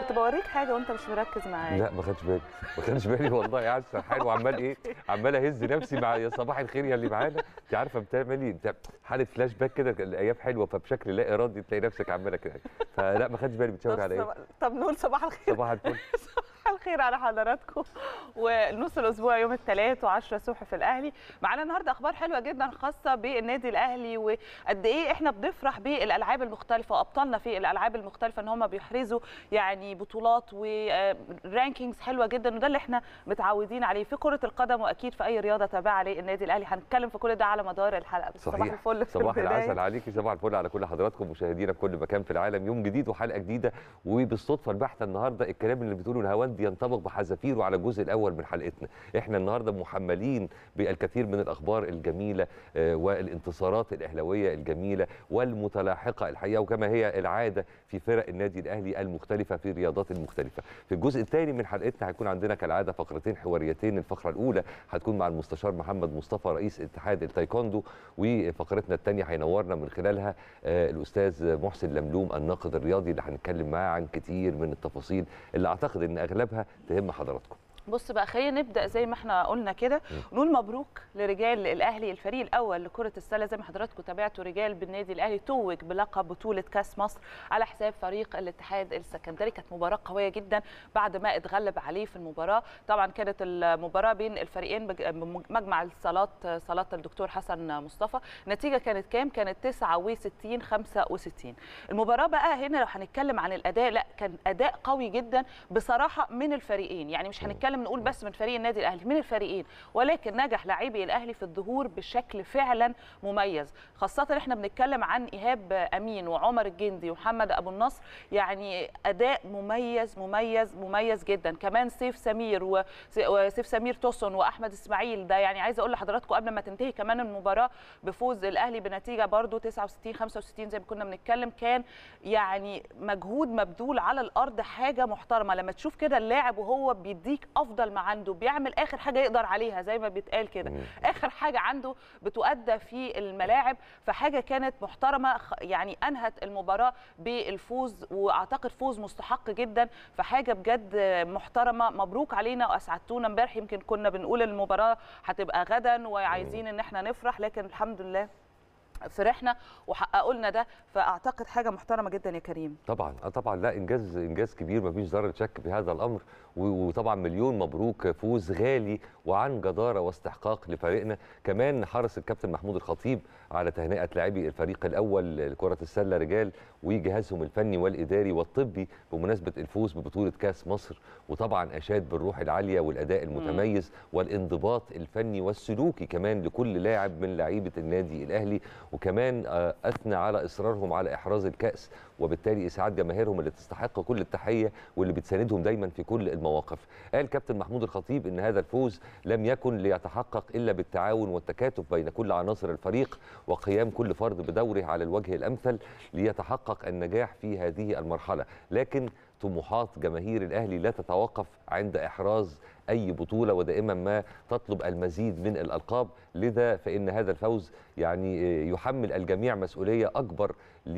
كنت بوريك حاجه وانت مش مركز معايا لا ما خدش بالي ما خدش بالي والله قاعد سرحان وعمال ايه عمال اهز نفسي مع يا صباح الخير يا اللي معانا انت عارفه بتعملي انت حاله فلاش باك كده الايام حلوه فبشكل لا ارادي تلاقي نفسك عماله كده فلا ما خدش بالي بتشاور على ايه طب- طب نقول صباح الخير صباح الفل صباح الخير على حضراتكم ونص الاسبوع يوم الثلاث و10 الصبح في الاهلي معانا النهارده اخبار حلوه جدا خاصه بالنادي الاهلي وقد ايه احنا بنفرح بالالعاب المختلفه وابطالنا في الالعاب المختلفه ان هم بيحرزوا يعني بطولات ورانكينجز حلوه جدا وده اللي احنا متعودين عليه في كره القدم واكيد في اي رياضه تابعه للنادي الاهلي هنتكلم في كل ده على مدار الحلقه بس صباح صحيح الفل في صباح البداية. العسل عليكي صباح الفل على كل حضراتكم مشاهدينا في كل مكان في العالم يوم جديد وحلقه جديده وبالصدفه البحته النهارده الكلام اللي بتقوله نهاوند ينطبق بحذافيره على الجزء الاول من حلقتنا احنا النهارده محملين بالكثير من الاخبار الجميله آه، والانتصارات الاهلاويه الجميله والمتلاحقه الحقيقه وكما هي العاده في فرق النادي الاهلي المختلفه في الرياضات المختلفه في الجزء الثاني من حلقتنا هيكون عندنا كالعاده فقرتين حواريتين الفقره الاولى هتكون مع المستشار محمد مصطفى رئيس اتحاد التايكوندو وفقرتنا الثانيه هينورنا من خلالها آه، الاستاذ محسن لملوم الناقد الرياضي اللي هنتكلم معاه عن كتير من التفاصيل اللي اعتقد ان اغلبها تهم حضراتكم بص بقى خلينا نبدا زي ما احنا قلنا كده نقول مبروك لرجال الاهلي الفريق الاول لكره السله زي ما حضراتكم تابعتوا رجال بالنادي الاهلي توج بلقب بطوله كاس مصر على حساب فريق الاتحاد السكندري كانت مباراه قويه جدا بعد ما اتغلب عليه في المباراه طبعا كانت المباراه بين الفريقين بج- مجمع الصالات صالات الدكتور حسن مصطفى النتيجه كانت كام كانت 69 65 المباراه بقى هنا لو هنتكلم عن الاداء لا كان اداء قوي جدا بصراحه من الفريقين يعني مش هنتكلم نقول بس من فريق النادي الاهلي من الفريقين ولكن نجح لاعبي الاهلي في الظهور بشكل فعلا مميز خاصه احنا بنتكلم عن ايهاب امين وعمر الجندي ومحمد ابو النصر يعني اداء مميز مميز مميز جدا كمان سيف سمير و- وسيف سمير توسون واحمد اسماعيل ده يعني عايزه اقول لحضراتكم قبل ما تنتهي كمان المباراه بفوز الاهلي بنتيجه برضو 69 65 زي ما كنا بنتكلم كان يعني مجهود مبذول على الارض حاجه محترمه لما تشوف كده اللاعب وهو بيديك افضل ما عنده بيعمل اخر حاجه يقدر عليها زي ما بيتقال كده مم. اخر حاجه عنده بتؤدى في الملاعب فحاجه كانت محترمه خ- يعني انهت المباراه بالفوز واعتقد فوز مستحق جدا فحاجه بجد محترمه مبروك علينا واسعدتونا امبارح يمكن كنا بنقول المباراه هتبقى غدا وعايزين ان احنا نفرح لكن الحمد لله فرحنا وحققوا لنا ده فاعتقد حاجه محترمه جدا يا كريم طبعا اه طبعا لا انجاز انجاز كبير مفيش ذره شك في هذا الامر و- وطبعا مليون مبروك فوز غالي وعن جداره واستحقاق لفريقنا كمان حرص الكابتن محمود الخطيب على تهنئه لاعبي الفريق الاول لكره السله رجال وجهازهم الفني والاداري والطبي بمناسبه الفوز ببطوله كاس مصر وطبعا اشاد بالروح العاليه والاداء المتميز والانضباط الفني والسلوكي كمان لكل لاعب من لعيبه النادي الاهلي وكمان آه، اثنى على اصرارهم على احراز الكاس وبالتالي اسعاد جماهيرهم اللي تستحق كل التحيه واللي بتساندهم دايما في كل المواقف. قال كابتن محمود الخطيب ان هذا الفوز لم يكن ليتحقق الا بالتعاون والتكاتف بين كل عناصر الفريق وقيام كل فرد بدوره على الوجه الامثل ليتحقق النجاح في هذه المرحله، لكن طموحات جماهير الاهلي لا تتوقف عند احراز اي بطوله ودائما ما تطلب المزيد من الالقاب لذا فان هذا الفوز يعني آه، يحمل الجميع مسؤوليه اكبر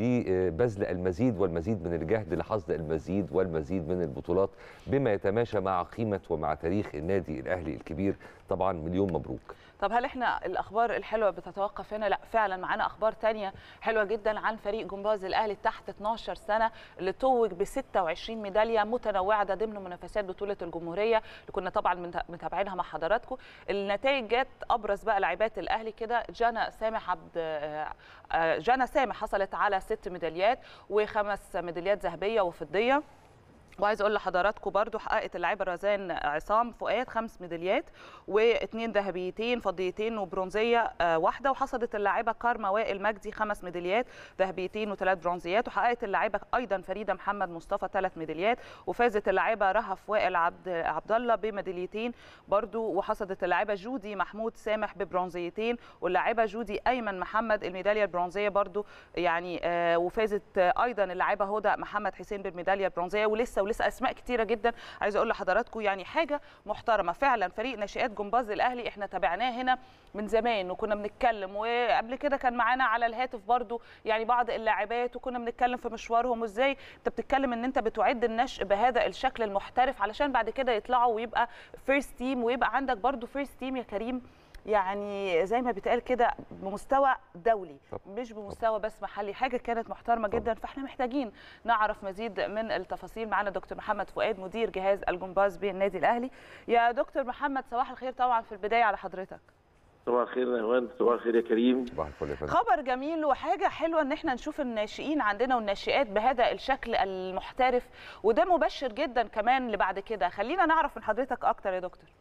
لبذل المزيد والمزيد من الجهد لحصد المزيد والمزيد من البطولات بما يتماشى مع قيمه ومع تاريخ النادي الاهلي الكبير طبعا مليون مبروك طب هل احنا الاخبار الحلوه بتتوقف هنا لا فعلا معانا اخبار تانية حلوه جدا عن فريق جمباز الاهلي تحت 12 سنه اللي توج ب 26 ميداليه متنوعه ده ضمن منافسات بطوله الجمهوريه اللي كنا طبعا مت- متابعينها مع حضراتكم النتائج جت ابرز بقى لاعبات الاهلي كده جانا سامح عبد آه، آه، جانا سامح حصلت على ست ميداليات وخمس ميداليات ذهبيه وفضيه وعايز اقول لحضراتكم برضو حققت اللاعبه رزان عصام فؤاد خمس ميداليات واثنين ذهبيتين فضيتين وبرونزيه آه، واحده وحصدت اللاعبه كارما وائل مجدي خمس ميداليات ذهبيتين وثلاث برونزيات وحققت اللاعبه ايضا فريده محمد مصطفى ثلاث ميداليات وفازت اللاعبه رهف وائل عبد عبد الله بميداليتين برضو وحصدت اللاعبه جودي محمود سامح ببرونزيتين واللاعبه جودي ايمن محمد الميداليه البرونزيه برضو يعني آه، وفازت آه، ايضا اللاعبه هدى محمد حسين بالميداليه البرونزيه ولسه ولسه ولسه اسماء كتيره جدا عايزه اقول لحضراتكم يعني حاجه محترمه فعلا فريق ناشئات جمباز الاهلي احنا تابعناه هنا من زمان وكنا بنتكلم وقبل كده كان معانا على الهاتف برضو يعني بعض اللاعبات وكنا بنتكلم في مشوارهم وازاي انت بتتكلم ان انت بتعد النشء بهذا الشكل المحترف علشان بعد كده يطلعوا ويبقى فيرست تيم ويبقى عندك برضو فيرست تيم يا كريم يعني زي ما بيتقال كده بمستوى دولي طب. مش بمستوى بس محلي حاجه كانت محترمه جدا فاحنا محتاجين نعرف مزيد من التفاصيل معانا دكتور محمد فؤاد مدير جهاز الجمباز بالنادي الاهلي يا دكتور محمد صباح الخير طبعا في البدايه على حضرتك صباح الخير يا هوان صباح الخير يا كريم صباح الفل يا فندم خبر جميل وحاجه حلوه ان احنا نشوف الناشئين عندنا والناشئات بهذا الشكل المحترف وده مبشر جدا كمان لبعد كده خلينا نعرف من حضرتك اكتر يا دكتور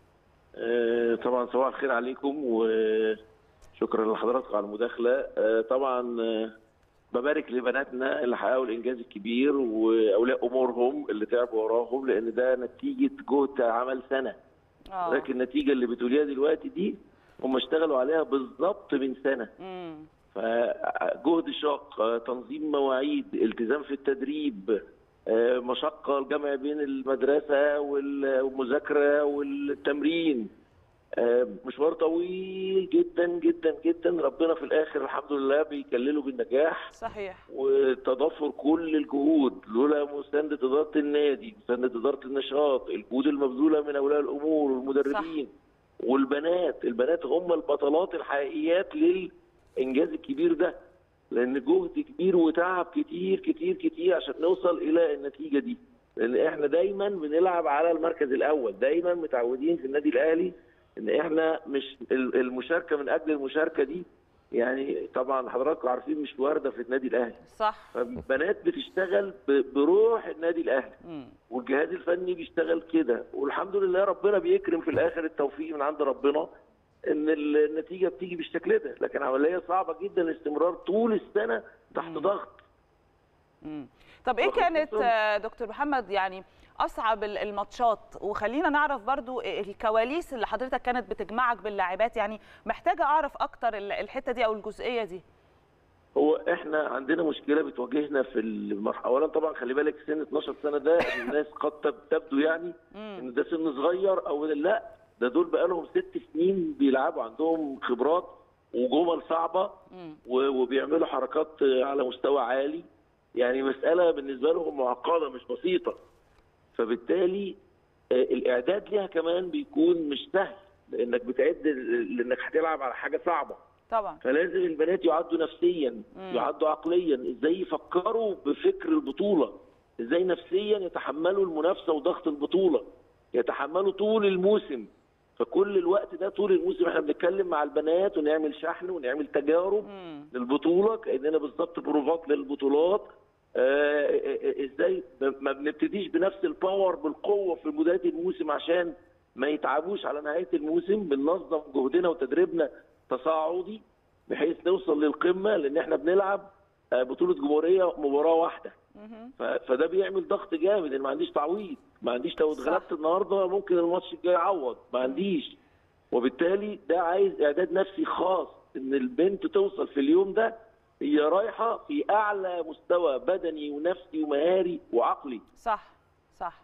آه، طبعا صباح الخير عليكم وشكرا لحضراتكم على المداخله آه، طبعا آه، ببارك لبناتنا اللي حققوا الانجاز الكبير واولياء امورهم اللي تعبوا وراهم لان ده نتيجه جهد عمل سنه اه لكن النتيجه اللي بتقوليها دلوقتي دي هم اشتغلوا عليها بالظبط من سنه امم فجهد شاق آه، تنظيم مواعيد التزام في التدريب آه، مشقة الجمع بين المدرسة وال- والمذاكرة والتمرين آه، مشوار طويل جدا جدا جدا ربنا في الآخر الحمد لله بيكلله بالنجاح صحيح وتضافر كل الجهود لولا مساندة إدارة النادي مساندة إدارة النشاط الجهود المبذولة من أولياء الأمور والمدربين والبنات البنات هم البطلات الحقيقيات للإنجاز الكبير ده لأن جهد كبير وتعب كتير كتير كتير عشان نوصل إلى النتيجة دي لأن إحنا دايما بنلعب على المركز الأول دايما متعودين في النادي الأهلي إن إحنا مش المشاركة من أجل المشاركة دي يعني طبعا حضراتكم عارفين مش وارده في النادي الاهلي صح فبنات بتشتغل ب- بروح النادي الاهلي مم. والجهاز الفني بيشتغل كده والحمد لله ربنا بيكرم في الاخر التوفيق من عند ربنا ان ال- النتيجه بتيجي بالشكل ده لكن عمليه صعبه جدا الاستمرار طول السنه تحت مم. ضغط مم. طب ايه واخد كانت بالكم؟ آه، دكتور محمد يعني اصعب ال- الماتشات وخلينا نعرف برضو الكواليس اللي حضرتك كانت بتجمعك باللاعبات يعني محتاجه اعرف اكتر ال- الحته دي او الجزئيه دي هو احنا عندنا مشكله بتواجهنا في المرحله اولا طبعا خلي بالك سن 12 سنه ده الناس قد تب- تبدو يعني مم. ان ده سن صغير او لا ده دول بقالهم ست سنين بيلعبوا عندهم خبرات وجمل صعبه مم. و- وبيعملوا حركات على مستوى عالي يعني مساله بالنسبه لهم معقده مش بسيطه فبالتالي آه، الاعداد ليها كمان بيكون مش سهل لانك بتعد ل- لانك هتلعب على حاجه صعبه طبعا فلازم البنات يعدوا نفسيا مم. يعدوا عقليا ازاي يفكروا بفكر البطوله ازاي نفسيا يتحملوا المنافسه وضغط البطوله يتحملوا طول الموسم فكل الوقت ده طول الموسم احنا بنتكلم مع البنات ونعمل شحن ونعمل تجارب مم. للبطوله كاننا بالظبط بروفات للبطولات آه، آه، آه، ازاي ما بنبتديش بنفس الباور بالقوه في بدايه الموسم عشان ما يتعبوش على نهايه الموسم بننظم جهدنا وتدريبنا تصاعدي بحيث نوصل للقمه لان احنا بنلعب آه، بطوله جمهوريه مباراه واحده مهم. ف- فده بيعمل ضغط جامد ان ما عنديش تعويض ما عنديش لو صح. اتغلبت النهارده ممكن الماتش الجاي يعوض ما عنديش وبالتالي ده عايز اعداد نفسي خاص ان البنت توصل في اليوم ده هي رايحه في اعلى مستوى بدني ونفسي ومهاري وعقلي صح صح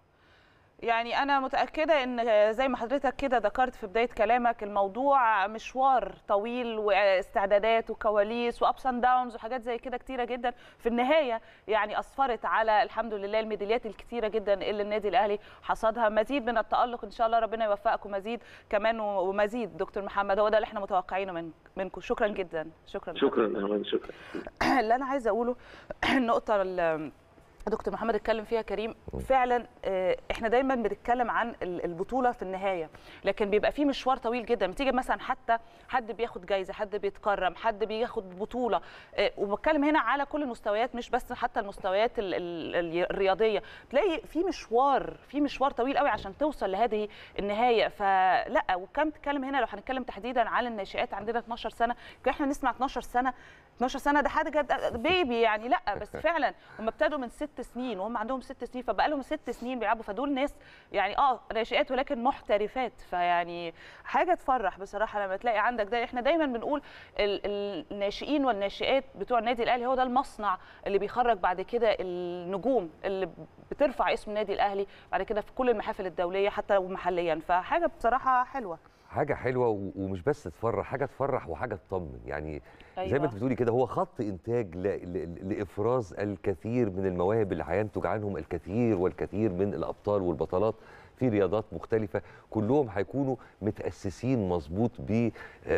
يعني انا متاكده ان زي ما حضرتك كده ذكرت في بدايه كلامك الموضوع مشوار طويل واستعدادات وكواليس وابس اند داونز وحاجات زي كده كتيره جدا في النهايه يعني اسفرت على الحمد لله الميداليات الكتيره جدا اللي النادي الاهلي حصدها مزيد من التالق ان شاء الله ربنا يوفقكم مزيد كمان ومزيد دكتور محمد هو ده اللي احنا متوقعينه من منكم شكرا جدا شكرا شكرا يا امان شكرا اللي انا عايزه اقوله النقطه اللي دكتور محمد اتكلم فيها كريم فعلا آه، احنا دايما بنتكلم عن ال- البطوله في النهايه لكن بيبقى في مشوار طويل جدا بتيجي مثلا حتى حد بياخد جايزه حد بيتكرم حد بياخد بطوله آه، وبتكلم هنا على كل المستويات مش بس حتى المستويات ال- ال- ال- الرياضيه تلاقي في مشوار في مشوار طويل قوي عشان توصل لهذه النهايه فلا وكم تتكلم هنا لو هنتكلم تحديدا على الناشئات عندنا 12 سنه كان احنا نسمع 12 سنه 12 سنه ده حاجه ده بيبي يعني لا بس فعلا هم ابتدوا من ست سنين وهم عندهم ست سنين فبقى لهم ست سنين بيلعبوا فدول ناس يعني اه ناشئات ولكن محترفات فيعني حاجه تفرح بصراحه لما تلاقي عندك ده احنا دايما بنقول ال- ال- الناشئين والناشئات بتوع النادي الاهلي هو ده المصنع اللي بيخرج بعد كده النجوم اللي بترفع اسم النادي الاهلي بعد كده في كل المحافل الدوليه حتى ومحليا فحاجه بصراحه حلوه حاجه حلوه و- ومش بس تفرح حاجه تفرح وحاجه تطمن يعني أيوة. زي ما انت بتقولي كده هو خط انتاج ل... ل... لافراز الكثير من المواهب اللي هينتج عنهم الكثير والكثير من الابطال والبطلات في رياضات مختلفه كلهم هيكونوا متاسسين مظبوط ب آه،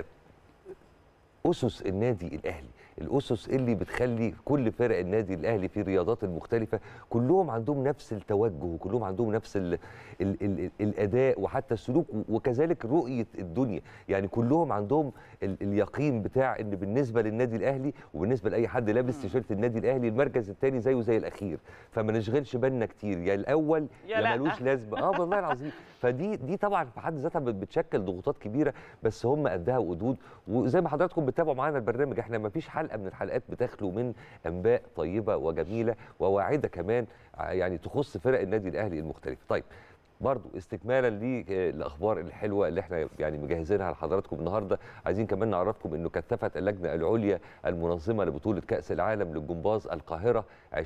اسس النادي الاهلي الاسس اللي بتخلي كل فرق النادي الاهلي في الرياضات المختلفه كلهم عندهم نفس التوجه وكلهم عندهم نفس ال ال ال الاداء وحتى السلوك وكذلك رؤيه الدنيا يعني كلهم عندهم ال اليقين بتاع ان بالنسبه للنادي الاهلي وبالنسبه لاي حد لابس تيشيرت النادي الاهلي المركز الثاني زيه زي الاخير فما نشغلش بالنا كتير يا الاول يا يا لأ. ملوش لازمه اه والله العظيم فدي دي طبعا في حد ذاتها بت- بتشكل ضغوطات كبيره بس هم قدها وقدود وزي ما حضراتكم بتتابعوا معانا البرنامج احنا ما فيش حلقه من الحلقات بتخلو من انباء طيبه وجميله وواعده كمان ع- يعني تخص فرق النادي الاهلي المختلفه طيب برضو استكمالا للاخبار الحلوه اللي احنا يعني مجهزينها لحضراتكم النهارده عايزين كمان نعرفكم انه كثفت اللجنه العليا المنظمه لبطوله كاس العالم للجمباز القاهره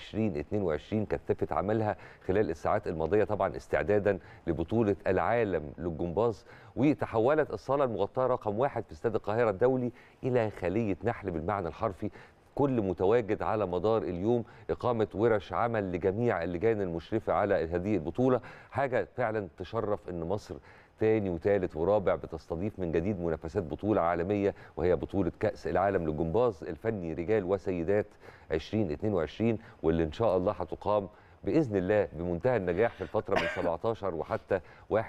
2022 كثفت عملها خلال الساعات الماضيه طبعا استعدادا لبطوله العالم للجمباز وتحولت الصاله المغطاه رقم واحد في استاد القاهره الدولي الى خليه نحل بالمعنى الحرفي كل متواجد على مدار اليوم إقامة ورش عمل لجميع اللجان المشرفة على هذه البطولة حاجة فعلا تشرف أن مصر تاني وتالت ورابع بتستضيف من جديد منافسات بطولة عالمية وهي بطولة كأس العالم للجمباز الفني رجال وسيدات 2022 واللي إن شاء الله هتقام باذن الله بمنتهى النجاح في الفتره من 17 وحتى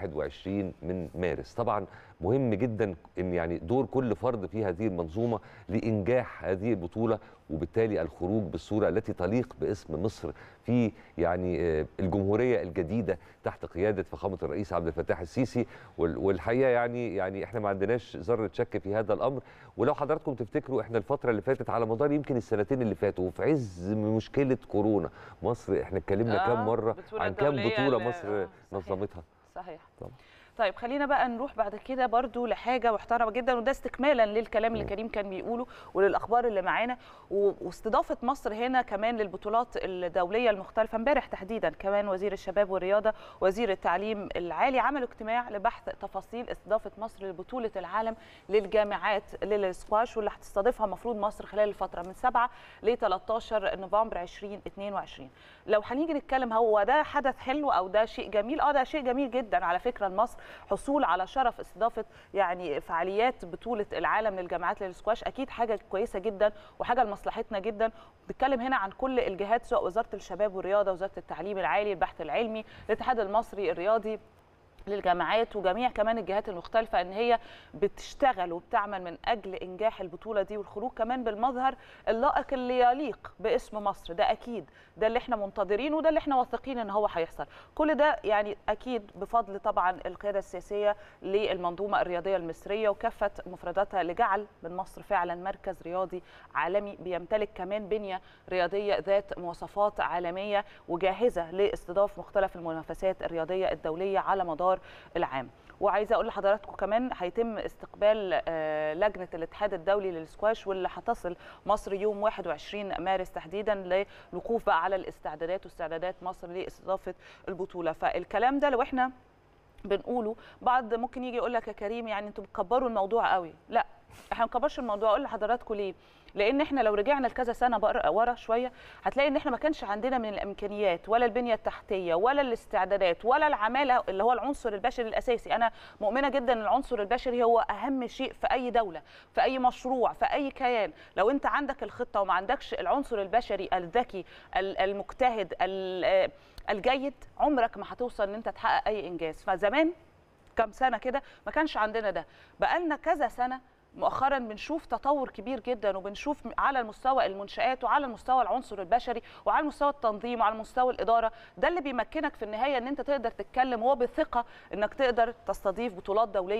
21 من مارس طبعا مهم جدا ان يعني دور كل فرد في هذه المنظومه لانجاح هذه البطوله وبالتالي الخروج بالصوره التي تليق باسم مصر في يعني آه، الجمهوريه الجديده تحت قياده فخامه الرئيس عبد الفتاح السيسي وال- والحقيقه يعني يعني احنا ما عندناش ذره شك في هذا الامر ولو حضراتكم تفتكروا احنا الفتره اللي فاتت على مدار يمكن السنتين اللي فاتوا وفي عز مشكله كورونا مصر احنا اتكلمنا آه، كام مره بطولة عن كام دولية بطوله ل- مصر آه، صحيح. نظمتها صحيح طبعا. طيب خلينا بقى نروح بعد كده برضو لحاجه محترمه جدا وده استكمالا للكلام اللي مم. كريم كان بيقوله وللاخبار اللي معانا و- واستضافه مصر هنا كمان للبطولات الدوليه المختلفه امبارح تحديدا كمان وزير الشباب والرياضه وزير التعليم العالي عملوا اجتماع لبحث تفاصيل استضافه مصر لبطوله العالم للجامعات للسكواش واللي هتستضيفها المفروض مصر خلال الفتره من 7 ل 13 نوفمبر 2022 لو هنيجي نتكلم هو ده حدث حلو او ده شيء جميل اه ده شيء جميل جدا على فكره لمصر حصول على شرف استضافه يعني فعاليات بطوله العالم للجامعات للسكواش اكيد حاجه كويسه جدا وحاجه لمصلحتنا جدا بنتكلم هنا عن كل الجهات سواء وزاره الشباب والرياضه وزاره التعليم العالي البحث العلمي الاتحاد المصري الرياضي للجامعات وجميع كمان الجهات المختلفة ان هي بتشتغل وبتعمل من اجل انجاح البطولة دي والخروج كمان بالمظهر اللائق اللي يليق باسم مصر ده اكيد ده اللي احنا منتظرينه وده اللي احنا واثقين ان هو هيحصل كل ده يعني اكيد بفضل طبعا القيادة السياسية للمنظومة الرياضية المصرية وكافة مفرداتها لجعل من مصر فعلا مركز رياضي عالمي بيمتلك كمان بنية رياضية ذات مواصفات عالمية وجاهزة لاستضاف مختلف المنافسات الرياضية الدولية على مدار العام وعايزه اقول لحضراتكم كمان هيتم استقبال آه، لجنه الاتحاد الدولي للسكواش واللي هتصل مصر يوم 21 مارس تحديدا للوقوف بقى على الاستعدادات واستعدادات مصر لاستضافه البطوله فالكلام ده لو احنا بنقوله بعض ممكن يجي يقول لك يا كريم يعني انتوا بتكبروا الموضوع قوي لا احنا ما بنكبرش الموضوع اقول لحضراتكم ليه لان احنا لو رجعنا لكذا سنه بقر- ورا شويه هتلاقي ان احنا ما كانش عندنا من الامكانيات ولا البنيه التحتيه ولا الاستعدادات ولا العماله اللي هو العنصر البشري الاساسي انا مؤمنه جدا ان العنصر البشري هو اهم شيء في اي دوله في اي مشروع في اي كيان لو انت عندك الخطه وما عندكش العنصر البشري الذكي ال- المجتهد ال- آه، الجيد عمرك ما هتوصل ان انت تحقق اي انجاز فزمان كام سنه كده ما كانش عندنا ده بقالنا كذا سنه مؤخرا بنشوف تطور كبير جدا وبنشوف على مستوى المنشآت وعلى مستوى العنصر البشري وعلى مستوى التنظيم وعلى مستوى الإدارة ده اللي بيمكنك في النهاية ان انت تقدر تتكلم وبثقة انك تقدر تستضيف بطولات دولية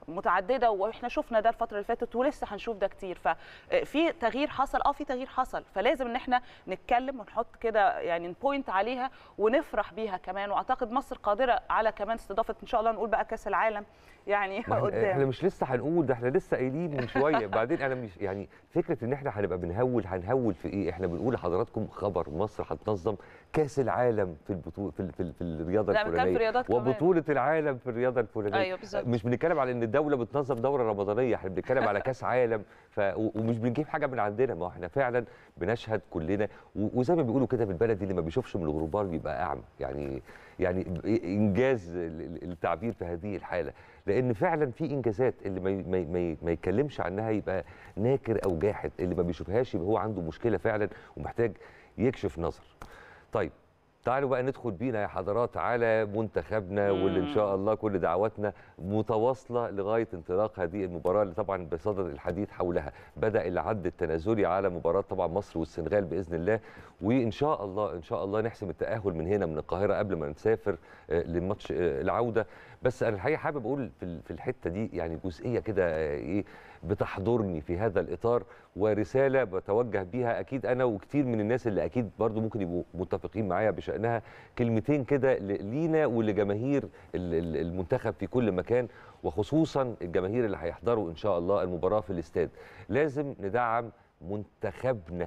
متعدده واحنا شفنا ده الفتره اللي فاتت ولسه هنشوف ده كتير ففي تغيير حصل اه في تغيير حصل فلازم ان احنا نتكلم ونحط كده يعني نبوينت عليها ونفرح بيها كمان واعتقد مصر قادره على كمان استضافه ان شاء الله نقول بقى كاس العالم يعني ما احنا- احنا قدام مش لسه هنقول ده احنا لسه قايلين من شويه بعدين انا مش يعني فكره ان احنا هنبقى بنهول هنهول في ايه احنا بنقول لحضراتكم خبر مصر هتنظم كاس العالم في البطوله في, ال- في, ال- في الرياضه لا، كان في الفلانيه رياضات كمان. وبطوله العالم في الرياضه الفلانيه ايوه بالظبط مش بنتكلم على ان الدوله بتنظم دوره رمضانيه احنا بنتكلم على كاس عالم ف... و- ومش بنجيب حاجه من عندنا ما هو احنا فعلا بنشهد كلنا و... وزي ما بيقولوا كده في البلد اللي ما بيشوفش من الغربال بيبقى اعمى يعني يعني ب- انجاز ال- ال- التعبير في هذه الحاله لان فعلا في انجازات اللي ما ي- ما ي- ما, ي- ما يتكلمش عنها يبقى ناكر او جاحد اللي ما بيشوفهاش يبقى هو عنده مشكله فعلا ومحتاج يكشف نظر طيب تعالوا بقى ندخل بينا يا حضرات على منتخبنا واللي ان شاء الله كل دعواتنا متواصله لغايه انطلاق هذه المباراه اللي طبعا بصدد الحديث حولها بدا العد التنازلي على مباراه طبعا مصر والسنغال باذن الله وان شاء الله ان شاء الله نحسم التاهل من هنا من القاهره قبل ما نسافر آه، لماتش آه، العوده بس انا الحقيقه حابب اقول في ال- في الحته دي يعني جزئيه كده آه، ايه بتحضرني في هذا الاطار ورساله بتوجه بيها اكيد انا وكتير من الناس اللي اكيد برضو ممكن يبقوا متفقين معايا بشانها كلمتين كده ل- لينا ولجماهير ال- ال- المنتخب في كل مكان وخصوصا الجماهير اللي هيحضروا ان شاء الله المباراه في الاستاد لازم ندعم منتخبنا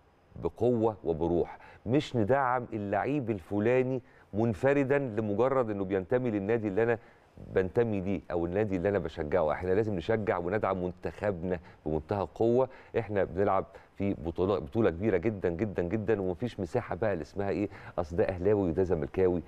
بقوه وبروح مش ندعم اللعيب الفلاني منفردا لمجرد انه بينتمي للنادي اللي انا بنتمي ليه او النادي اللي انا بشجعه احنا لازم نشجع وندعم منتخبنا بمنتهى القوه احنا بنلعب في بطوله بطوله كبيره جدا جدا جدا ومفيش مساحه بقى اللي اسمها ايه اصل ده اهلاوي وده زملكاوي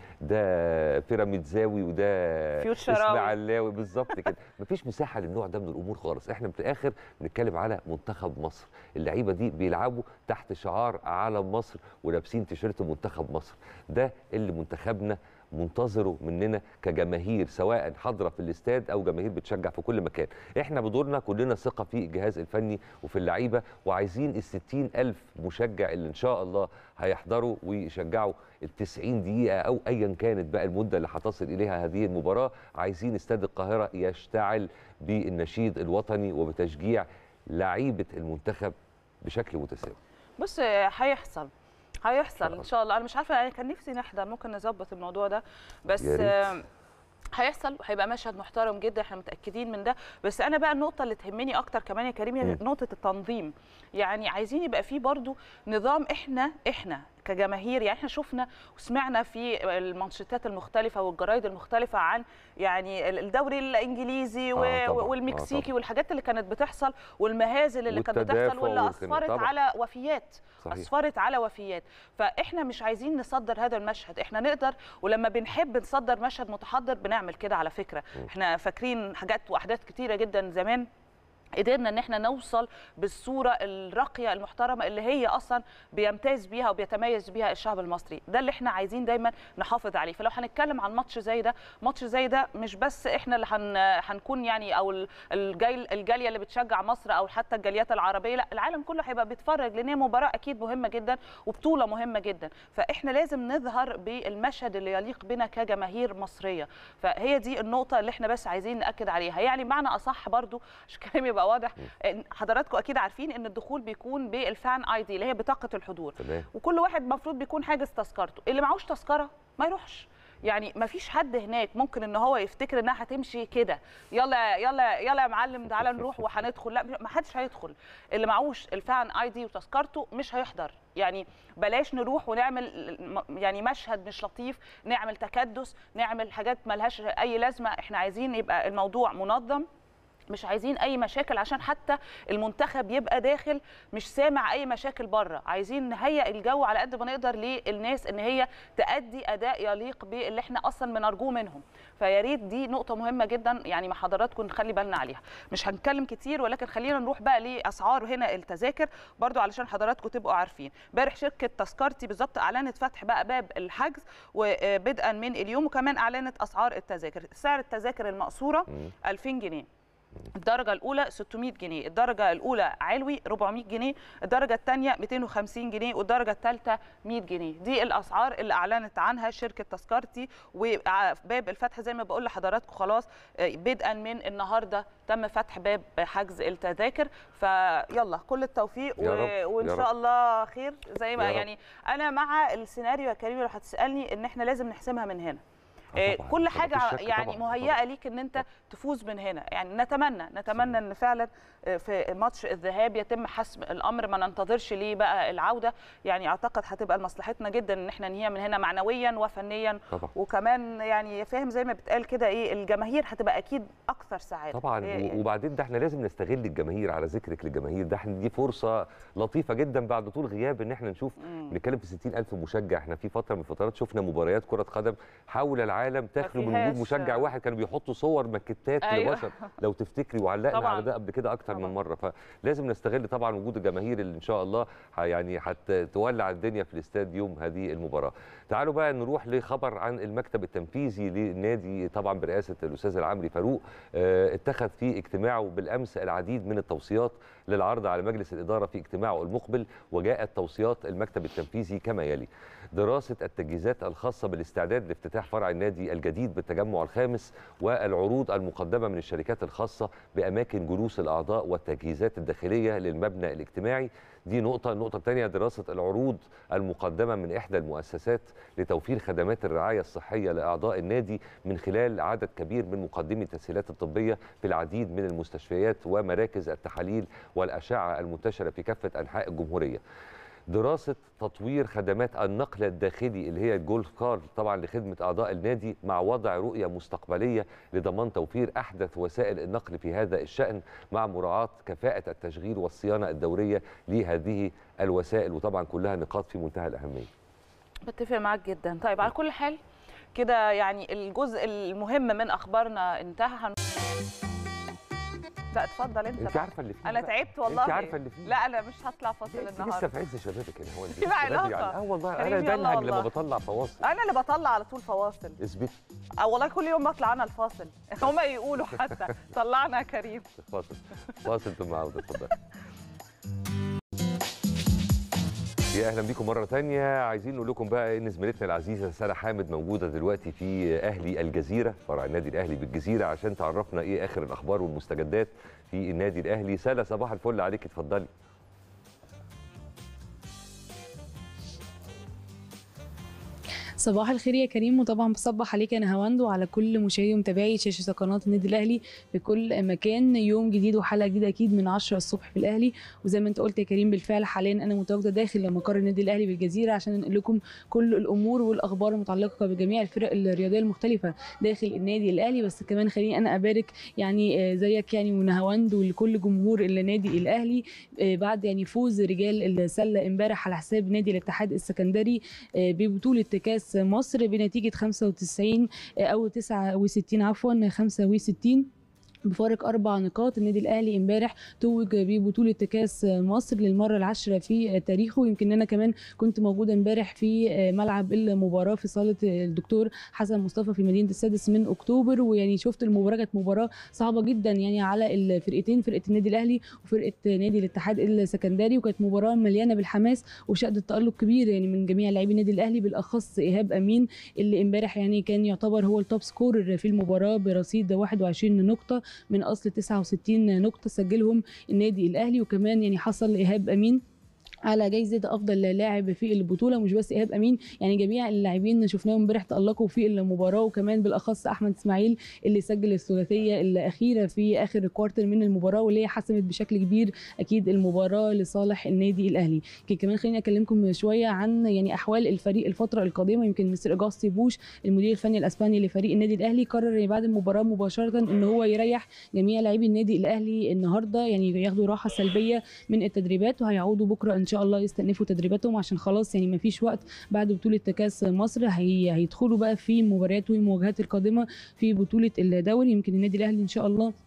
ده بيراميدزاوي وده فيوتشراوي. اسماعيلاوي بالظبط كده مفيش مساحه للنوع ده من الامور خالص احنا في الاخر بنتكلم على منتخب مصر اللعيبه دي بيلعبوا تحت شعار علم مصر ولابسين تيشيرت منتخب مصر ده اللي منتخبنا منتظره مننا كجماهير سواء حاضره في الاستاد او جماهير بتشجع في كل مكان احنا بدورنا كلنا ثقه في الجهاز الفني وفي اللعيبه وعايزين ال ألف مشجع اللي ان شاء الله هيحضروا ويشجعوا ال 90 دقيقه او ايا كانت بقى المده اللي هتصل اليها هذه المباراه عايزين استاد القاهره يشتعل بالنشيد الوطني وبتشجيع لعيبه المنتخب بشكل متساوي بص هيحصل هيحصل شاء ان شاء الله انا مش عارفه انا كان نفسي نحضر ممكن نظبط الموضوع ده بس يا ريت. آه، هيحصل وهيبقى مشهد محترم جدا احنا متاكدين من ده بس انا بقى النقطه اللي تهمني اكتر كمان يا كريم هي مم. نقطه التنظيم يعني عايزين يبقى في برضو نظام احنا احنا كجماهير يعني احنا شفنا وسمعنا في المانشيتات المختلفه والجرايد المختلفه عن يعني الدوري الانجليزي و- آه طبعاً، آه والمكسيكي طبعاً. والحاجات اللي كانت بتحصل والمهازل اللي كانت بتحصل والتدافع واللي والخناق، اسفرت طبعاً. على وفيات صحيح. اسفرت على وفيات فاحنا مش عايزين نصدر هذا المشهد احنا نقدر ولما بنحب نصدر مشهد متحضر بنعمل كده على فكره احنا فاكرين حاجات واحداث كتيره جدا زمان قدرنا ان احنا نوصل بالصوره الراقيه المحترمه اللي هي اصلا بيمتاز بيها وبيتميز بيها الشعب المصري ده اللي احنا عايزين دايما نحافظ عليه فلو هنتكلم عن ماتش زي ده ماتش زي ده مش بس احنا اللي هن هنكون يعني او ال- الجيل الجاليه اللي بتشجع مصر او حتى الجاليات العربيه لا العالم كله هيبقى بيتفرج لان هي مباراه اكيد مهمه جدا وبطوله مهمه جدا فاحنا لازم نظهر بالمشهد اللي يليق بنا كجماهير مصريه فهي دي النقطه اللي احنا بس عايزين ناكد عليها يعني معنى اصح برضو عشان كلامي يبقى واضح إن حضراتكم اكيد عارفين ان الدخول بيكون بالفان اي دي اللي هي بطاقه الحضور تمام وكل واحد المفروض بيكون حاجز تذكرته اللي معهوش تذكره ما يروحش يعني ما فيش حد هناك ممكن ان هو يفتكر انها هتمشي كده يلا يلا يلا يا معلم تعالى نروح وهندخل لا ما حدش هيدخل اللي معهوش الفان اي دي وتذكرته مش هيحضر يعني بلاش نروح ونعمل م- يعني مشهد مش لطيف نعمل تكدس نعمل حاجات ملهاش اي لازمه احنا عايزين يبقى الموضوع منظم مش عايزين اي مشاكل عشان حتى المنتخب يبقى داخل مش سامع اي مشاكل بره عايزين نهيئ الجو على قد ما نقدر للناس ان هي تأدي اداء يليق باللي احنا اصلا بنرجوه منهم فيا ريت دي نقطه مهمه جدا يعني مع حضراتكم نخلي بالنا عليها مش هنتكلم كتير ولكن خلينا نروح بقى لاسعار هنا التذاكر برضو علشان حضراتكم تبقوا عارفين امبارح شركه تذكرتي بالظبط اعلنت فتح بقى باب الحجز وبدءا من اليوم وكمان اعلنت اسعار التذاكر سعر التذاكر المقصوره مم. 2000 جنيه الدرجة الأولى 600 جنيه، الدرجة الأولى علوي 400 جنيه، الدرجة الثانية 250 جنيه، والدرجة الثالثة 100 جنيه، دي الأسعار اللي أعلنت عنها شركة تذكرتي وباب الفتح زي ما بقول لحضراتكم خلاص بدءا من النهارده تم فتح باب حجز التذاكر فيلا كل التوفيق يا رب، وان يا شاء رب. الله خير زي ما يا رب. يعني انا مع السيناريو يا كريم لو هتسالني ان احنا لازم نحسمها من هنا آه آه، طبعاً، كل ما حاجه فيش شك يعني طبعاً، مهيئه ليك ان انت تفوز من هنا يعني نتمنى نتمنى ان فعلا آه، في ماتش الذهاب يتم حسم الامر ما ننتظرش ليه بقى العوده يعني اعتقد هتبقى لمصلحتنا جدا ان احنا ننهيها من هنا معنويا وفنيا طبعا وكمان يعني فاهم زي ما بتقال كده ايه الجماهير هتبقى اكيد اكثر سعاده طبعا إيه و- وبعدين ده احنا لازم نستغل الجماهير على ذكرك للجماهير ده احنا دي فرصه لطيفه جدا بعد طول غياب ان احنا نشوف مم. بنتكلم في 60 الف مشجع احنا في فتره من الفترات شفنا مباريات كره قدم حول العالم تخلو من وجود فيهاش- مشجع واحد كانوا بيحطوا صور ماكيتات أيوة. لبشر لو تفتكري وعلقنا طبعاً. على ده قبل كده اكتر طبعاً. من مره فلازم نستغل طبعا وجود الجماهير اللي ان شاء الله ه- يعني هتولع الدنيا في الاستاد يوم هذه المباراه تعالوا بقى نروح لخبر عن المكتب التنفيذي للنادي طبعا برئاسه الاستاذ العمري فاروق آه، اتخذ في اجتماعه بالامس العديد من التوصيات للعرض على مجلس الاداره في اجتماعه المقبل وجاءت توصيات المكتب التنفيذي كما يلي دراسه التجهيزات الخاصه بالاستعداد لافتتاح فرع النادي الجديد بالتجمع الخامس والعروض المقدمه من الشركات الخاصه باماكن جلوس الاعضاء والتجهيزات الداخليه للمبنى الاجتماعي دي نقطة، النقطة الثانية دراسة العروض المقدمة من إحدى المؤسسات لتوفير خدمات الرعاية الصحية لأعضاء النادي من خلال عدد كبير من مقدمي التسهيلات الطبية في العديد من المستشفيات ومراكز التحاليل والأشعة المنتشرة في كافة أنحاء الجمهورية. دراسة تطوير خدمات النقل الداخلي اللي هي الجولف كار طبعا لخدمة أعضاء النادي مع وضع رؤية مستقبلية لضمان توفير أحدث وسائل النقل في هذا الشأن مع مراعاة كفاءة التشغيل والصيانة الدورية لهذه الوسائل وطبعا كلها نقاط في منتهى الأهمية بتفق معاك جدا طيب على كل حال كده يعني الجزء المهم من اخبارنا انتهى هن... لا اتفضل انت انت بقى. عارفه اللي فيه انا بقى. تعبت والله انت عارفه اللي فيه لا انا مش هطلع فاصل انت لسه النهارده في عز شبابك هنا هو انت لا لسه بدري علاقة. على- اه والله كريم انا يلا بنهج لما والله. بطلع فواصل انا اللي بطلع على طول فواصل اثبت اه والله كل يوم بطلع انا الفاصل هما يقولوا حتى طلعنا يا كريم فاصل فاصل ثم عودة اتفضل يا اهلا بيكم مره تانية عايزين نقول لكم بقى ان زميلتنا العزيزه ساره حامد موجوده دلوقتي في اهلي الجزيره فرع النادي الاهلي بالجزيره عشان تعرفنا ايه اخر الاخبار والمستجدات في النادي الاهلي ساره صباح الفل عليك اتفضلي صباح الخير يا كريم وطبعا بصبح عليك انا هواند وعلى كل مشاهدي ومتابعي شاشه قناه النادي الاهلي في كل مكان يوم جديد وحلقه جديده اكيد من 10 الصبح في الاهلي وزي ما انت قلت يا كريم بالفعل حاليا انا متواجده داخل مقر النادي الاهلي بالجزيره عشان انقل لكم كل الامور والاخبار المتعلقه بجميع الفرق الرياضيه المختلفه داخل النادي الاهلي بس كمان خليني انا ابارك يعني آه، زيك يعني ونهاوند ولكل جمهور النادي الاهلي آه، بعد يعني فوز رجال السله امبارح على حساب نادي الاتحاد السكندري آه، ببطوله كاس مصر بنتيجه 95 آه، او 69 عفوا 65 بفارق اربع نقاط النادي الاهلي امبارح توج ببطوله كاس مصر للمره العاشره في تاريخه ويمكن انا كمان كنت موجوده امبارح في ملعب المباراه في صاله الدكتور حسن مصطفى في مدينه السادس من اكتوبر ويعني شفت المباراه كانت مباراه صعبه جدا يعني على الفرقتين فرقه النادي الاهلي وفرقه نادي الاتحاد السكندري وكانت مباراه مليانه بالحماس وشهدت تالق كبير يعني من جميع لاعبي النادي الاهلي بالاخص ايهاب امين اللي امبارح يعني كان يعتبر هو التوب سكورر في المباراه برصيد 21 نقطه من اصل 69 نقطه سجلهم النادي الاهلي وكمان يعني حصل ايهاب امين على جايزه افضل لاعب في البطوله مش بس ايهاب امين يعني جميع اللاعبين شفناهم امبارح تالقوا في المباراه وكمان بالاخص احمد اسماعيل اللي سجل الثلاثيه الاخيره في اخر كوارتر من المباراه واللي هي حسمت بشكل كبير اكيد المباراه لصالح النادي الاهلي يمكن كمان خليني اكلمكم شويه عن يعني احوال الفريق الفتره القادمه يمكن مستر اجاستي بوش المدير الفني الاسباني لفريق النادي الاهلي قرر بعد المباراه مباشره ان هو يريح جميع لاعبي النادي الاهلي النهارده يعني ياخدوا راحه سلبيه من التدريبات وهيعودوا بكره ان شاء الله يستأنفوا تدريباتهم عشان خلاص يعني ما فيش وقت بعد بطوله كاس مصر هي هيدخلوا بقى في المباريات والمواجهات القادمه في بطوله الدوري يمكن النادي الاهلي ان شاء الله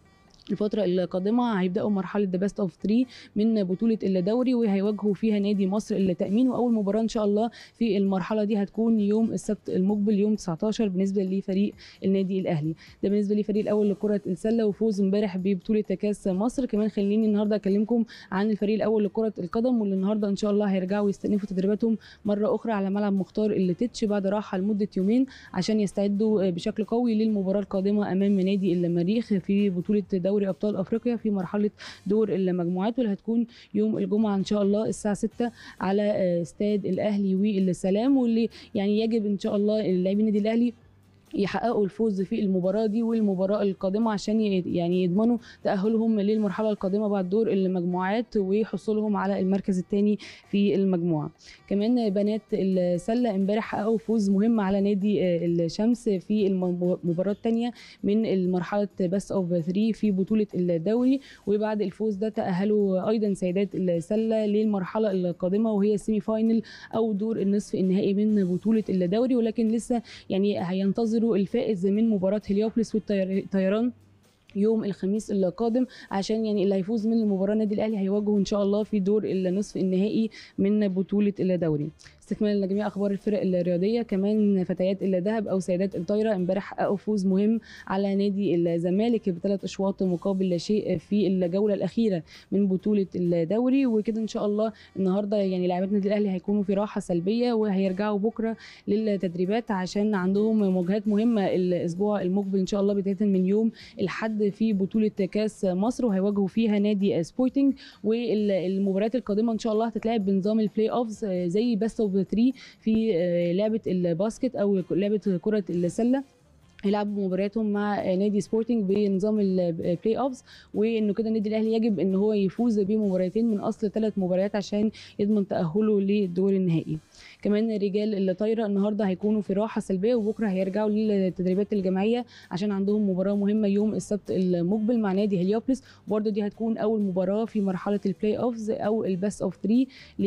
الفترة القادمة هيبدأوا مرحلة ذا بيست اوف 3 من بطولة الدوري وهيواجهوا فيها نادي مصر للتأمين وأول مباراة إن شاء الله في المرحلة دي هتكون يوم السبت المقبل يوم 19 بالنسبة لفريق النادي الأهلي ده بالنسبة للفريق الأول لكرة السلة وفوز امبارح ببطولة كأس مصر كمان خليني النهاردة أكلمكم عن الفريق الأول لكرة القدم واللي النهاردة إن شاء الله هيرجعوا يستأنفوا تدريباتهم مرة أخرى على ملعب مختار اللي بعد راحة لمدة يومين عشان يستعدوا بشكل قوي للمباراة القادمة أمام نادي المريخ في بطولة دوري ابطال افريقيا في مرحله دور المجموعات واللي هتكون يوم الجمعه ان شاء الله الساعه 6 على استاد الاهلي والسلام واللي يعني يجب ان شاء الله اللاعبين النادي الاهلي يحققوا الفوز في المباراه دي والمباراه القادمه عشان يعني يضمنوا تاهلهم للمرحله القادمه بعد دور المجموعات وحصولهم على المركز الثاني في المجموعه كمان بنات السله امبارح حققوا فوز مهم على نادي الشمس في المباراه الثانيه من مرحله بس اوف 3 في بطوله الدوري وبعد الفوز ده تاهلوا ايضا سيدات السله للمرحله القادمه وهي السيمي فاينل او دور النصف النهائي من بطوله الدوري ولكن لسه يعني هينتظر ينتظروا الفائز من مباراه هليوبلس والطيران يوم الخميس القادم عشان يعني اللي هيفوز من المباراه النادي الاهلي هيواجهه ان شاء الله في دور النصف النهائي من بطوله الدوري استكمالا لجميع اخبار الفرق الرياضيه كمان فتيات الذهب او سيدات الطايره امبارح حققوا فوز مهم على نادي الزمالك بثلاث اشواط مقابل لا شيء في الجوله الاخيره من بطوله الدوري وكده ان شاء الله النهارده يعني لاعبات النادي الاهلي هيكونوا في راحه سلبيه وهيرجعوا بكره للتدريبات عشان عندهم مواجهات مهمه الاسبوع المقبل ان شاء الله بدايه من يوم الاحد في بطوله كاس مصر وهيواجهوا فيها نادي سبورتنج والمباريات القادمه ان شاء الله هتتلعب بنظام البلاي اوفز زي بيست اوف 3 في لعبه الباسكت او لعبه كره السله يلعبوا مبارياتهم مع نادي سبورتنج بنظام البلاي اوفز وانه كده النادي الاهلي يجب ان هو يفوز بمباراتين من اصل ثلاث مباريات عشان يضمن تاهله للدور النهائي كمان رجال الطايره النهارده هيكونوا في راحه سلبيه وبكره هيرجعوا للتدريبات الجماعيه عشان عندهم مباراه مهمه يوم السبت المقبل مع نادي هليوبلس وبرده دي هتكون اول مباراه في مرحله البلاي اوفز او الباس اوف 3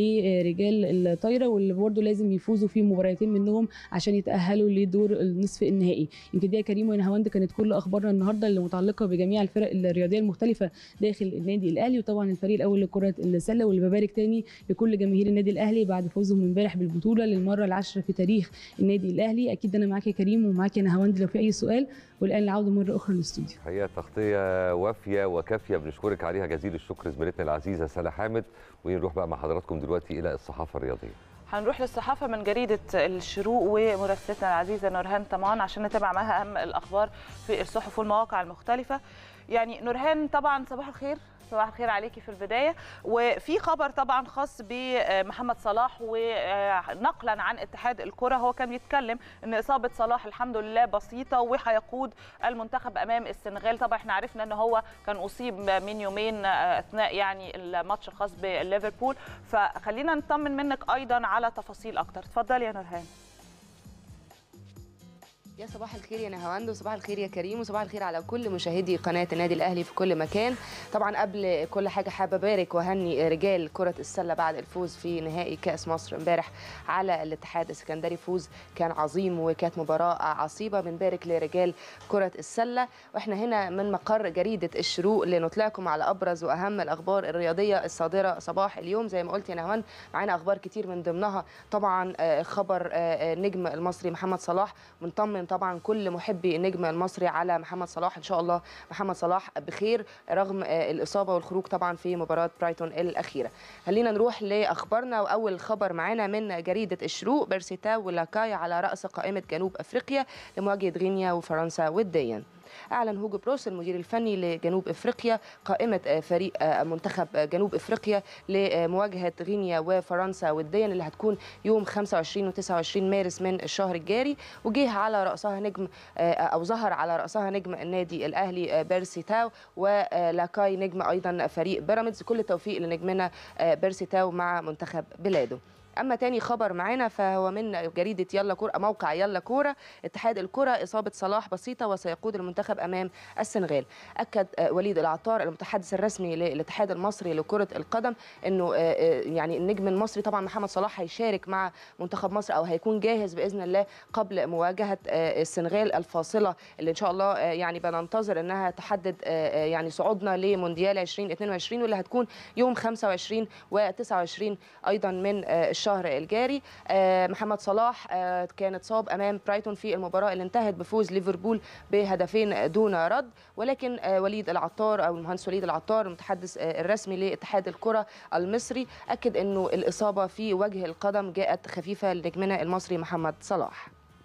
لرجال الطايره واللي برده لازم يفوزوا في مباراتين منهم عشان يتاهلوا لدور النصف النهائي يمكن دي يا كريم ونهاوند كانت كل اخبارنا النهارده اللي متعلقه بجميع الفرق الرياضيه المختلفه داخل النادي الاهلي وطبعا الفريق الاول لكره السله واللي ببارك تاني لكل جماهير النادي الاهلي بعد فوزهم امبارح بالبطوله للمره العاشره في تاريخ النادي الاهلي اكيد انا معاك يا كريم ومعاك يا نهاوند لو في اي سؤال والان العوده مره اخرى للاستوديو حقيقه تغطيه وافيه وكافيه بنشكرك عليها جزيل الشكر زميلتنا العزيزه سلا حامد ونروح بقى مع حضراتكم دلوقتي الى الصحافه الرياضيه هنروح للصحافه من جريده الشروق ومراسلتنا العزيزه نورهان طمان عشان نتابع معاها اهم الاخبار في الصحف والمواقع المختلفه يعني نورهان طبعا صباح الخير صباح الخير عليكي في البدايه وفي خبر طبعا خاص بمحمد صلاح ونقلا عن اتحاد الكره هو كان بيتكلم ان اصابه صلاح الحمد لله بسيطه وهيقود المنتخب امام السنغال طبعا احنا عرفنا ان هو كان اصيب من يومين اثناء يعني الماتش الخاص بليفربول فخلينا نطمن منك ايضا على تفاصيل اكتر اتفضلي يا نورهان يا صباح الخير يا نهاوند وصباح الخير يا كريم وصباح الخير على كل مشاهدي قناه النادي الاهلي في كل مكان طبعا قبل كل حاجه حابه ابارك واهني رجال كره السله بعد الفوز في نهائي كاس مصر امبارح على الاتحاد السكندري فوز كان عظيم وكانت مباراه عصيبه بنبارك لرجال كره السله واحنا هنا من مقر جريده الشروق لنطلعكم على ابرز واهم الاخبار الرياضيه الصادره صباح اليوم زي ما قلت يا نهاوند معانا اخبار كتير من ضمنها طبعا خبر النجم المصري محمد صلاح بنطمن طبعا كل محبي النجم المصري على محمد صلاح ان شاء الله محمد صلاح بخير رغم الاصابه والخروج طبعا في مباراه برايتون الاخيره خلينا نروح لاخبارنا واول خبر معانا من جريده الشروق بيرسيتا ولاكاي على راس قائمه جنوب افريقيا لمواجهه غينيا وفرنسا وديا اعلن هوجو بروس المدير الفني لجنوب افريقيا قائمه فريق منتخب جنوب افريقيا لمواجهه غينيا وفرنسا وديا اللي هتكون يوم 25 و 29 مارس من الشهر الجاري وجه على راسها نجم او ظهر على راسها نجم النادي الاهلي بيرسي تاو ولاكاي نجم ايضا فريق بيراميدز كل التوفيق لنجمنا بيرسي تاو مع منتخب بلاده اما تاني خبر معانا فهو من جريده يلا كوره موقع يلا كوره اتحاد الكره اصابه صلاح بسيطه وسيقود المنتخب امام السنغال اكد آه، وليد العطار المتحدث الرسمي للاتحاد المصري لكره القدم انه آه، آه، يعني النجم المصري طبعا محمد صلاح هيشارك مع منتخب مصر او هيكون جاهز باذن الله قبل مواجهه آه، السنغال الفاصله اللي ان شاء الله آه، يعني بننتظر انها تحدد آه، آه، يعني صعودنا لمونديال 2022 واللي هتكون يوم 25 و29 ايضا من آه، الشهر الجاري آه، محمد صلاح آه، كان اتصاب امام برايتون في المباراه اللي انتهت بفوز ليفربول بهدفين دون رد ولكن آه، وليد العطار او المهندس وليد العطار المتحدث آه، الرسمي لاتحاد الكره المصري اكد انه الاصابه في وجه القدم جاءت خفيفه لنجمنا المصري محمد صلاح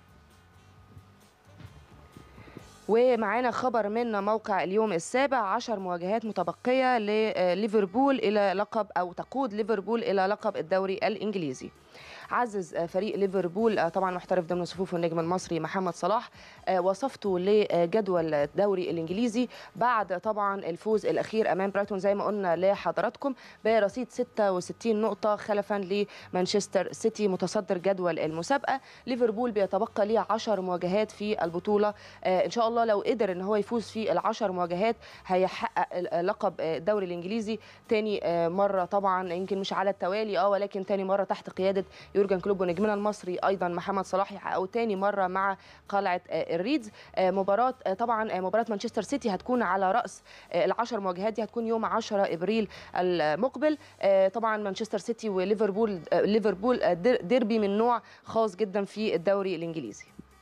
ومعانا خبر من موقع اليوم السابع عشر مواجهات متبقية لليفربول إلى لقب أو تقود ليفربول إلى لقب الدوري الإنجليزي عزز فريق ليفربول طبعا محترف ضمن صفوف النجم المصري محمد صلاح وصفته لجدول الدوري الانجليزي بعد طبعا الفوز الاخير امام برايتون زي ما قلنا لحضراتكم برصيد 66 نقطه خلفا لمانشستر سيتي متصدر جدول المسابقه ليفربول بيتبقى ليه 10 مواجهات في البطوله ان شاء الله لو قدر ان هو يفوز في العشر مواجهات هيحقق لقب الدوري الانجليزي تاني مره طبعا يمكن مش على التوالي اه ولكن تاني مره تحت قياده يورجن كلوب ونجمنا المصري ايضا محمد صلاح يحققوا تاني مره مع قلعه الريدز مباراه طبعا مباراه مانشستر سيتي هتكون على راس العشر مواجهات دي هتكون يوم 10 ابريل المقبل طبعا مانشستر سيتي وليفربول ليفربول ديربي من نوع خاص جدا في الدوري الانجليزي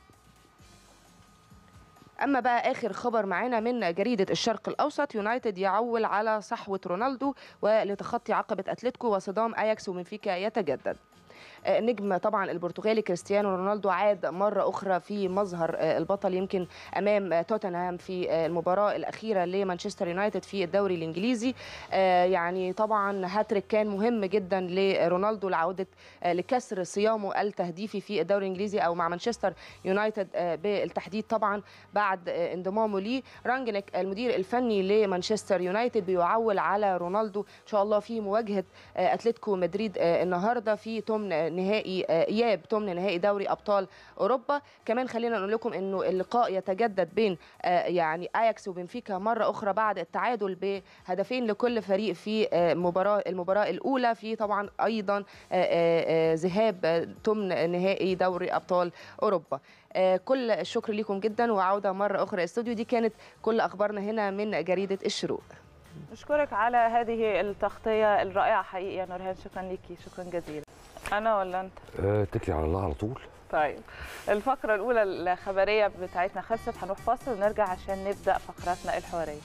اما بقى اخر خبر معانا من جريده الشرق الاوسط يونايتد يعول على صحوه رونالدو ولتخطي عقبه اتلتيكو وصدام اياكس وبنفيكا يتجدد نجم طبعا البرتغالي كريستيانو رونالدو عاد مرة أخرى في مظهر البطل يمكن أمام توتنهام في المباراة الأخيرة لمانشستر يونايتد في الدوري الإنجليزي يعني طبعا هاتريك كان مهم جدا لرونالدو لعودة لكسر صيامه التهديفي في الدوري الإنجليزي أو مع مانشستر يونايتد بالتحديد طبعا بعد انضمامه ليه رانجنيك المدير الفني لمانشستر يونايتد بيعول على رونالدو إن شاء الله في مواجهة أتلتيكو مدريد النهاردة في تمن نهائي اياب ثمن نهائي دوري ابطال اوروبا كمان خلينا نقول لكم انه اللقاء يتجدد بين يعني اياكس وبنفيكا مره اخرى بعد التعادل بهدفين لكل فريق في مباراه المباراه الاولى في طبعا ايضا ذهاب ثمن نهائي دوري ابطال اوروبا كل الشكر لكم جدا وعوده مره اخرى استوديو دي كانت كل اخبارنا هنا من جريده الشروق نشكرك على هذه التغطيه الرائعه حقيقي يا نورهان شكرا ليكي شكرا جزيلا انا ولا انت اتكلي على الله على طول طيب الفقره الاولى الخبريه بتاعتنا خلصت هنروح فاصل ونرجع عشان نبدا فقراتنا الحواريه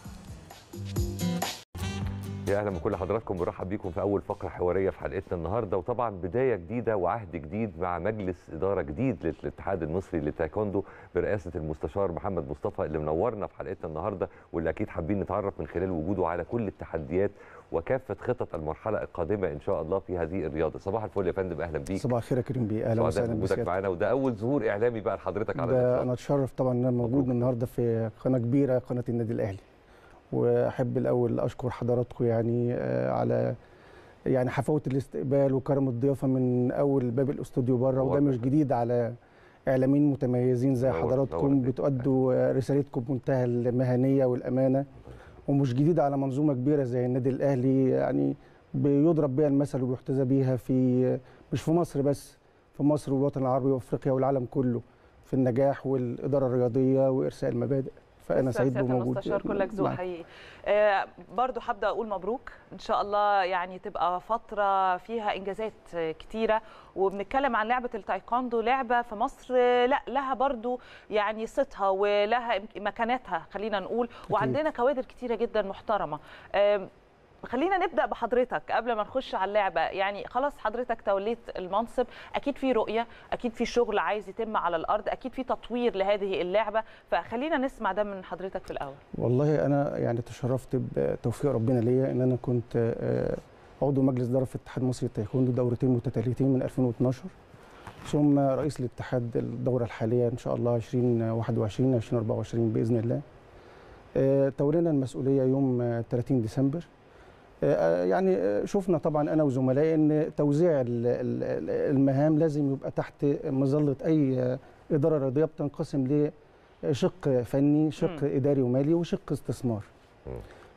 يا اهلا بكل حضراتكم برحب بيكم في اول فقره حواريه في حلقتنا النهارده وطبعا بدايه جديده وعهد جديد مع مجلس اداره جديد للاتحاد المصري للتايكوندو برئاسه المستشار محمد مصطفى اللي منورنا في حلقتنا النهارده واللي اكيد حابين نتعرف من خلال وجوده على كل التحديات وكافه خطط المرحله القادمه ان شاء الله في هذه الرياضه صباح الفل يا فندم اهلا بيك صباح الخير يا كريم بيه اهلا وسهلا بوجودك معانا وده اول ظهور اعلامي بقى لحضرتك على ده انا اتشرف طبعا ان انا موجود النهارده في قناه كبيره قناه النادي الاهلي واحب الاول اشكر حضراتكم يعني على يعني حفاوه الاستقبال وكرم الضيافه من اول باب الاستوديو بره وده مش جديد على اعلاميين متميزين زي حضراتكم بتؤدوا رسالتكم بمنتهى المهنيه والامانه ومش جديد على منظومه كبيره زي النادي الاهلي يعني بيضرب بيها المثل وبيحتذى بيها في مش في مصر بس في مصر والوطن العربي وافريقيا والعالم كله في النجاح والاداره الرياضيه وارساء المبادئ فانا سعيد بوجودي المستشار كلك ذوق حقيقي آه برضو هبدا اقول مبروك ان شاء الله يعني تبقى فتره فيها انجازات كتيره وبنتكلم عن لعبه التايكوندو لعبه في مصر لا لها برضو يعني صيتها ولها مكانتها خلينا نقول وعندنا كوادر كتيره جدا محترمه آه خلينا نبدا بحضرتك قبل ما نخش على اللعبه يعني خلاص حضرتك توليت المنصب اكيد في رؤيه اكيد في شغل عايز يتم على الارض اكيد في تطوير لهذه اللعبه فخلينا نسمع ده من حضرتك في الاول والله انا يعني تشرفت بتوفيق ربنا ليا ان انا كنت عضو مجلس اداره في الاتحاد المصري للتايكوندو دورتين متتاليتين من 2012 ثم رئيس الاتحاد الدوره الحاليه ان شاء الله 2021 2024 باذن الله تولينا المسؤوليه يوم 30 ديسمبر آه، يعني آه، شفنا طبعا انا وزملائي ان توزيع ال- ال- المهام لازم يبقى تحت مظله اي آه، اداره رياضيه بتنقسم لشق فني شق مم. اداري ومالي وشق استثمار مم.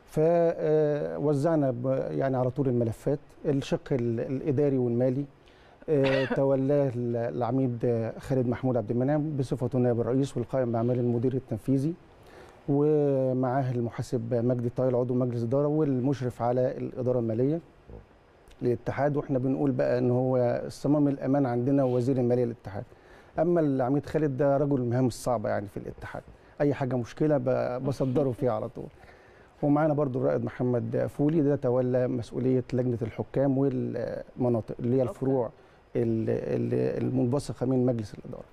فوزعنا يعني على طول الملفات الشق ال- الاداري والمالي آه، تولاه ال- العميد آه، خالد محمود عبد المنعم بصفته نائب الرئيس والقائم باعمال المدير التنفيذي ومعاه المحاسب مجدي طايل عضو مجلس اداره والمشرف على الاداره الماليه للاتحاد واحنا بنقول بقى ان هو صمام الامان عندنا وزير الماليه للاتحاد اما العميد خالد ده رجل المهام الصعبه يعني في الاتحاد اي حاجه مشكله ب- بصدره فيها على طول ومعانا برضو الرائد محمد فولي ده تولى مسؤوليه لجنه الحكام والمناطق اللي هي أوكي. الفروع ال- ال- المنبثقه من مجلس الاداره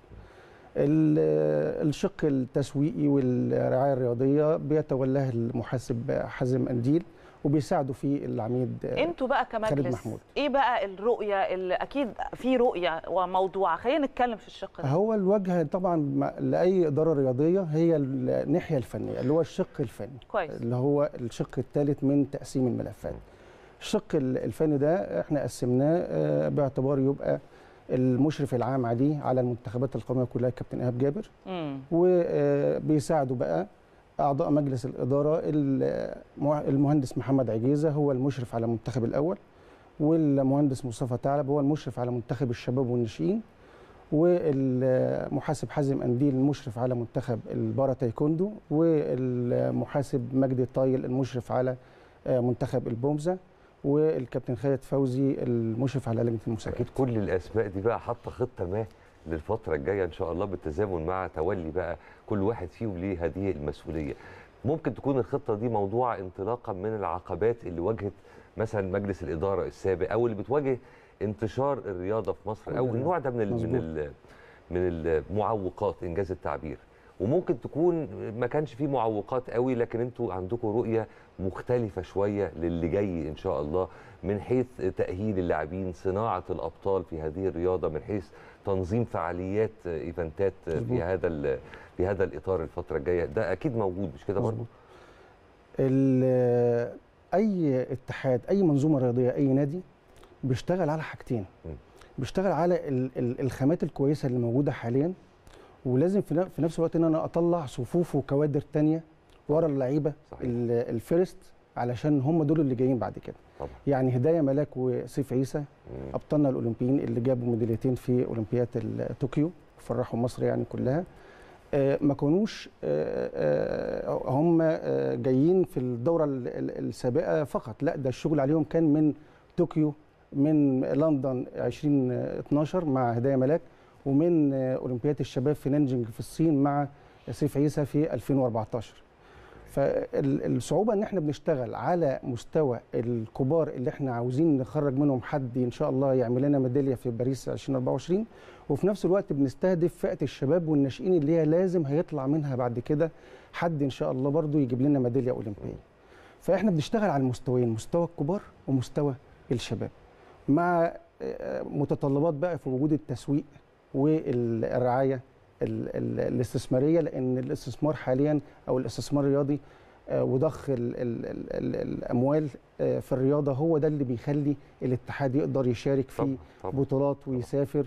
ال- الشق التسويقي والرعايه الرياضيه بيتولاه المحاسب حازم انديل وبيساعده فيه العميد انتوا بقى كمجلس محمود. ايه بقى الرؤيه اللي اكيد في رؤيه وموضوع خلينا نتكلم في الشق ده هو الوجه طبعا مع- لاي اداره رياضيه هي الناحيه الفنيه اللي هو الشق الفني كويس اللي هو الشق الثالث من تقسيم الملفات الشق ال- الفني ده احنا قسمناه آه، باعتبار يبقى المشرف العام عليه على المنتخبات القوميه كلها كابتن ايهاب جابر امم وبيساعدوا بقى اعضاء مجلس الاداره المه- المهندس محمد عجيزه هو المشرف على المنتخب الاول والمهندس مصطفى ثعلب هو المشرف على منتخب الشباب والناشئين والمحاسب حازم انديل المشرف على منتخب البارا تايكوندو والمحاسب مجدي الطايل المشرف على آه، منتخب البومزه والكابتن خالد فوزي المشرف على لجنه المسابقات اكيد كل الاسماء دي بقى حاطه خطه ما للفتره الجايه ان شاء الله بالتزامن مع تولي بقى كل واحد فيهم ليه هذه المسؤوليه ممكن تكون الخطه دي موضوع انطلاقا من العقبات اللي واجهت مثلا مجلس الاداره السابق او اللي بتواجه انتشار الرياضه في مصر او مظبوط. النوع ده من ال من مظبوط. ال من المعوقات انجاز التعبير وممكن تكون ما كانش فيه معوقات قوي لكن انتوا عندكم رؤيه مختلفه شويه للي جاي ان شاء الله من حيث تاهيل اللاعبين صناعه الابطال في هذه الرياضه من حيث تنظيم فعاليات ايفنتات مظبوط. في هذا ال- في هذا الاطار الفتره الجايه ده اكيد موجود مش كده برضه مظبوط. ال- اي اتحاد اي منظومه رياضيه اي نادي بيشتغل على حاجتين م. بيشتغل على ال- ال- الخامات الكويسه اللي موجوده حاليا ولازم في ن- في نفس الوقت ان انا اطلع صفوف وكوادر تانية ورا اللعيبه صحيح. ال- الفيرست علشان هم دول اللي جايين بعد كده طبعا يعني هدايه ملاك وسيف عيسى مم. ابطالنا الاولمبيين اللي جابوا ميداليتين في اولمبياد ال- طوكيو فرحوا مصر يعني كلها آه، ما كانوش آه، آه، هم آه، جايين في الدوره ال- ال- السابقه فقط لا ده الشغل عليهم كان من طوكيو من لندن 2012 مع هدايا ملاك ومن آه، اولمبياد الشباب في نانجينج في الصين مع سيف عيسى في 2014 فالصعوبه ان احنا بنشتغل على مستوى الكبار اللي احنا عاوزين نخرج منهم حد ان شاء الله يعمل لنا ميداليه في باريس 2024 وفي نفس الوقت بنستهدف فئه الشباب والناشئين اللي هي لازم هيطلع منها بعد كده حد ان شاء الله برضو يجيب لنا ميداليه اولمبيه فاحنا بنشتغل على المستويين مستوى الكبار ومستوى الشباب مع آه، متطلبات بقى في وجود التسويق والرعايه ال- ال- الاستثماريه لان الاستثمار حاليا او الاستثمار الرياضي آه، وضخ ال ال ال ال الاموال آه، في الرياضه هو ده اللي بيخلي الاتحاد يقدر يشارك في طبعا طبعا بطولات ويسافر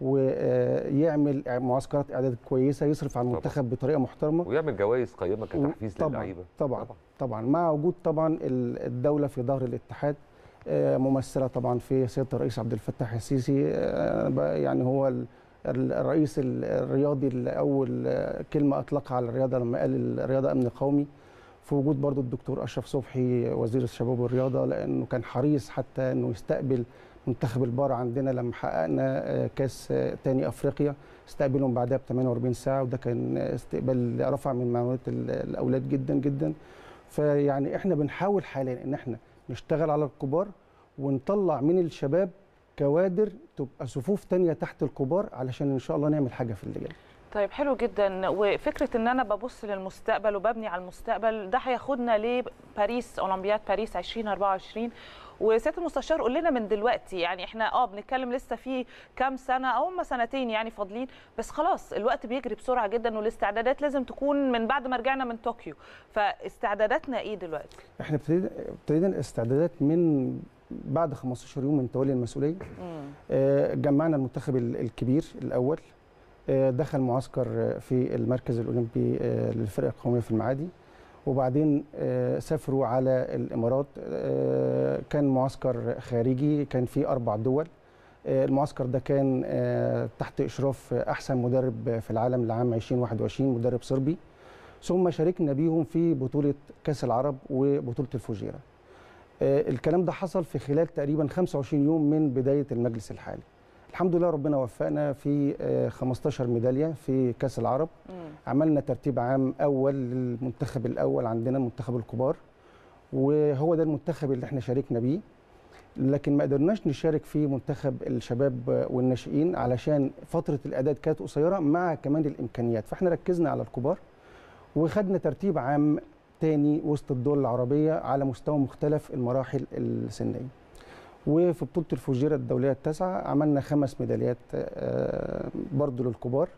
ويعمل معسكرات اعداد كويسه يصرف على المنتخب بطريقه محترمه ويعمل جوائز قيمه كتحفيز طبعاً، للعيبه طبعا طبعا مع وجود طبعا ال- الدوله في ظهر الاتحاد آه، ممثله طبعا في سياده الرئيس عبد الفتاح السيسي آه، بقى يعني هو ال- ال- الرئيس ال- الرياضي اللي اول آه، كلمه اطلقها على الرياضه لما قال الرياضه امن قومي في وجود برضو الدكتور اشرف صبحي وزير الشباب والرياضه لانه كان حريص حتى انه يستقبل منتخب البار عندنا لما حققنا آه، كاس آه، تاني افريقيا استقبلهم بعدها ب 48 ساعه وده كان استقبال رفع من معنويات ال- الاولاد جدا جدا فيعني احنا بنحاول حاليا ان احنا نشتغل على الكبار ونطلع من الشباب كوادر تبقى صفوف تانية تحت الكبار علشان ان شاء الله نعمل حاجه في اللي جاي طيب حلو جدا وفكره ان انا ببص للمستقبل وببني على المستقبل ده هياخدنا لباريس اولمبياد باريس 2024 وسياده المستشار قول لنا من دلوقتي يعني احنا اه بنتكلم لسه في كام سنه او هم سنتين يعني فاضلين بس خلاص الوقت بيجري بسرعه جدا والاستعدادات لازم تكون من بعد ما رجعنا من طوكيو فاستعداداتنا ايه دلوقتي احنا ابتدينا ابتدينا الاستعدادات من بعد 15 يوم من تولي المسؤوليه آه، جمعنا المنتخب ال- الكبير الاول آه، دخل معسكر آه، في المركز الاولمبي آه، للفرق القوميه في المعادي وبعدين آه، سافروا على الامارات آه، كان معسكر خارجي كان فيه اربع دول آه، المعسكر ده كان آه، تحت اشراف احسن مدرب في العالم لعام 2021 مدرب صربي ثم شاركنا بيهم في بطوله كاس العرب وبطوله الفوجيرا آه، الكلام ده حصل في خلال تقريبا 25 يوم من بدايه المجلس الحالي الحمد لله ربنا وفقنا في آه، 15 ميداليه في كاس العرب مم. عملنا ترتيب عام اول للمنتخب الاول عندنا المنتخب الكبار وهو ده المنتخب اللي احنا شاركنا بيه لكن ما قدرناش نشارك في منتخب الشباب والناشئين علشان فتره الاعداد كانت قصيره مع كمان الامكانيات فاحنا ركزنا على الكبار وخدنا ترتيب عام تاني وسط الدول العربيه على مستوى مختلف المراحل السنيه وفي بطوله الفوجيرا الدوليه التاسعه عملنا خمس ميداليات آه، برضو للكبار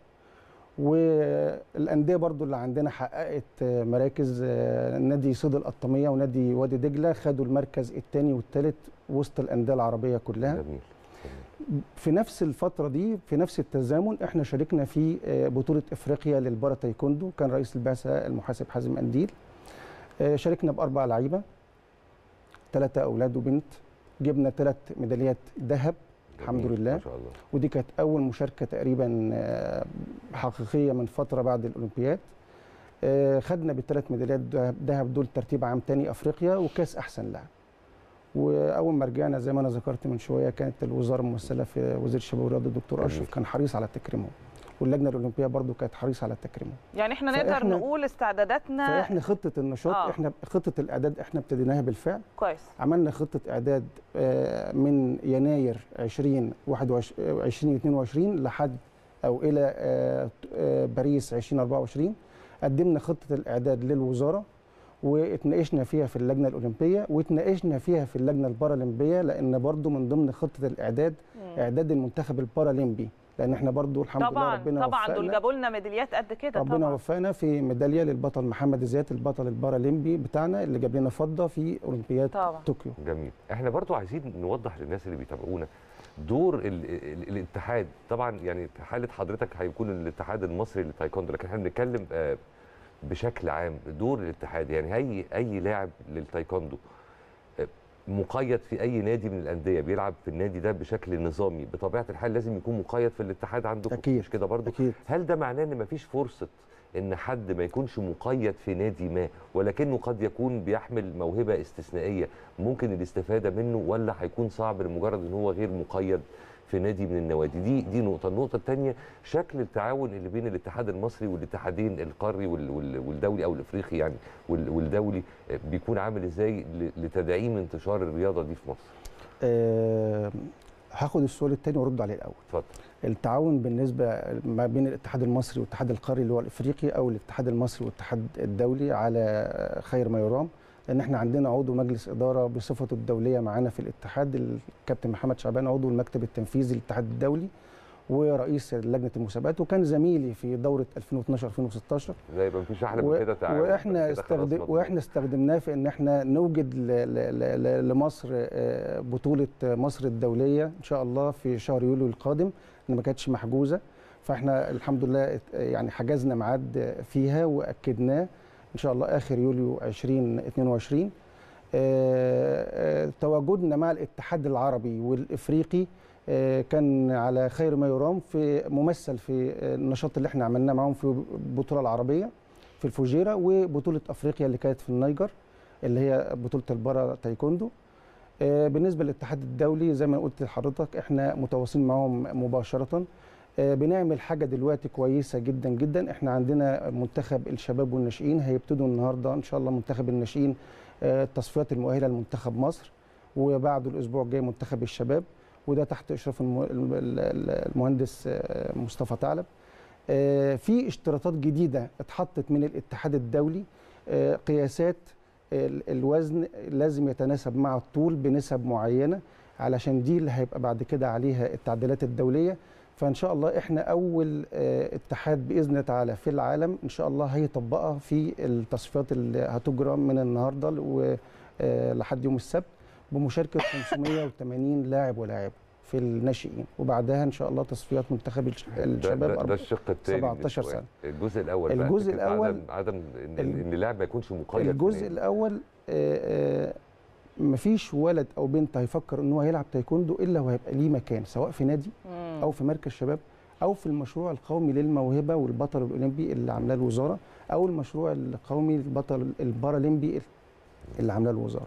والانديه برضو اللي عندنا حققت آه، مراكز آه، نادي صيد القطاميه ونادي وادي دجله خدوا المركز الثاني والثالث وسط الانديه العربيه كلها جميل في نفس الفتره دي في نفس التزامن احنا شاركنا في آه، بطوله افريقيا للبارا تايكوندو كان رئيس البعثه المحاسب حازم انديل آه، شاركنا باربع لعيبه ثلاثه اولاد وبنت جبنا ثلاث ميداليات ذهب الحمد جميل، لله ما شاء الله ودي كانت اول مشاركه تقريبا آه، حقيقيه من فتره بعد الاولمبياد آه، خدنا بالثلاث ميداليات دهب- ذهب دول ترتيب عام تاني افريقيا وكاس احسن لاعب واول ما رجعنا زي ما انا ذكرت من شويه كانت الوزاره الممثله في وزير الشباب والرياضه الدكتور جميل. اشرف كان حريص على تكريمهم واللجنه الاولمبيه برضو كانت حريصه على تكريمهم يعني احنا نقدر فإحنا- نقول استعداداتنا فاحنا خطه النشاط آه. احنا خطه الاعداد احنا ابتديناها بالفعل كويس عملنا خطه اعداد آه، من يناير 2021 2022 لحد او الى آه، آه، باريس 2024 قدمنا خطه الاعداد للوزاره واتناقشنا فيها في اللجنه الاولمبيه واتناقشنا فيها في اللجنه البارالمبيه لان برضو من ضمن خطه الاعداد مم. اعداد المنتخب البارالمبي لان احنا برضو الحمد لله طبعا ربنا طبعا دول وفقنا جابوا لنا ميداليات قد كده ربنا طبعا وفقنا في ميداليه للبطل محمد زياد البطل البارالمبي بتاعنا اللي جاب لنا فضه في اولمبياد طبعا طوكيو جميل احنا برضو عايزين نوضح للناس اللي بيتابعونا دور ال ال الاتحاد طبعا يعني حاله حضرتك هيكون الاتحاد المصري للتايكوندو لكن احنا بنتكلم آه، بشكل عام دور الاتحاد يعني اي اي لاعب للتايكوندو آه، مقيد في اي نادي من الانديه بيلعب في النادي ده بشكل نظامي بطبيعه الحال لازم يكون مقيد في الاتحاد عندكم أكيد. مش كده برضو اكيد هل ده معناه ان مفيش فرصه ان حد ما يكونش مقيد في نادي ما ولكنه قد يكون بيحمل موهبه استثنائيه ممكن الاستفاده منه ولا هيكون صعب لمجرد ان هو غير مقيد في نادي من النوادي دي دي نقطه النقطه الثانيه شكل التعاون اللي بين الاتحاد المصري والاتحادين القاري وال- وال- والدولي او الافريقي يعني وال- والدولي آه، بيكون عامل ازاي ل- لتدعيم انتشار الرياضه دي في مصر آه هاخد السؤال الثاني وارد عليه الاول اتفضل التعاون بالنسبه ما بين الاتحاد المصري والاتحاد القاري اللي هو الافريقي او الاتحاد المصري والاتحاد الدولي على خير ما يرام لان احنا عندنا عضو مجلس اداره بصفته الدوليه معانا في الاتحاد الكابتن محمد شعبان عضو المكتب التنفيذي للاتحاد الدولي ورئيس لجنه المسابقات وكان زميلي في دوره 2012 2016 زي ما مفيش احلى و- من كده تعاون واحنا بس كده خلاص استخدم مضمون. واحنا استخدمناه في ان احنا نوجد ل- ل- ل- ل- لمصر آه، بطوله مصر الدوليه ان شاء الله في شهر يوليو القادم ان ما كانتش محجوزه فاحنا الحمد لله ات- يعني حجزنا ميعاد فيها واكدناه ان شاء الله اخر يوليو 2022 آه، آه، تواجدنا مع الاتحاد العربي والافريقي آه، كان على خير ما يرام في ممثل في آه، النشاط اللي احنا عملناه معاهم في البطوله العربيه في الفوجيرا وبطوله افريقيا اللي كانت في النيجر اللي هي بطوله البارا تايكوندو آه، بالنسبه للاتحاد الدولي زي ما قلت لحضرتك احنا متواصلين معاهم مباشره آه، بنعمل حاجه دلوقتي كويسه جدا جدا احنا عندنا منتخب الشباب والناشئين هيبتدوا النهارده ان شاء الله منتخب الناشئين آه، التصفيات المؤهله لمنتخب مصر وبعده الاسبوع الجاي منتخب الشباب وده تحت اشراف الم- الم- ال- ال- المهندس آه، مصطفى ثعلب آه، في اشتراطات جديده اتحطت من الاتحاد الدولي آه، قياسات ال- الوزن لازم يتناسب مع الطول بنسب معينه علشان دي اللي هيبقى بعد كده عليها التعديلات الدوليه فان شاء الله احنا اول آه، اتحاد باذن الله تعالى في العالم ان شاء الله هيطبقها في التصفيات اللي هتجرى من النهارده و- آه، لحد يوم السبت بمشاركه 580 لاعب ولاعبه في الناشئين وبعدها ان شاء الله تصفيات منتخب الش- ده, الشباب ده, ده الشق الثاني 17 سنة. الجزء الاول بقى الجزء فكرة الأول- عدم, عدم ان, ال- إن اللاعب ما يكونش مقيد الجزء بنادي. الاول آه، آه، مفيش ولد او بنت هيفكر ان هو يلعب تايكوندو الا وهيبقى ليه مكان سواء في نادي مم. او في مركز شباب او في المشروع القومي للموهبه والبطل الاولمبي اللي عاملاه الوزاره او المشروع القومي للبطل البارالمبي اللي عاملاه الوزاره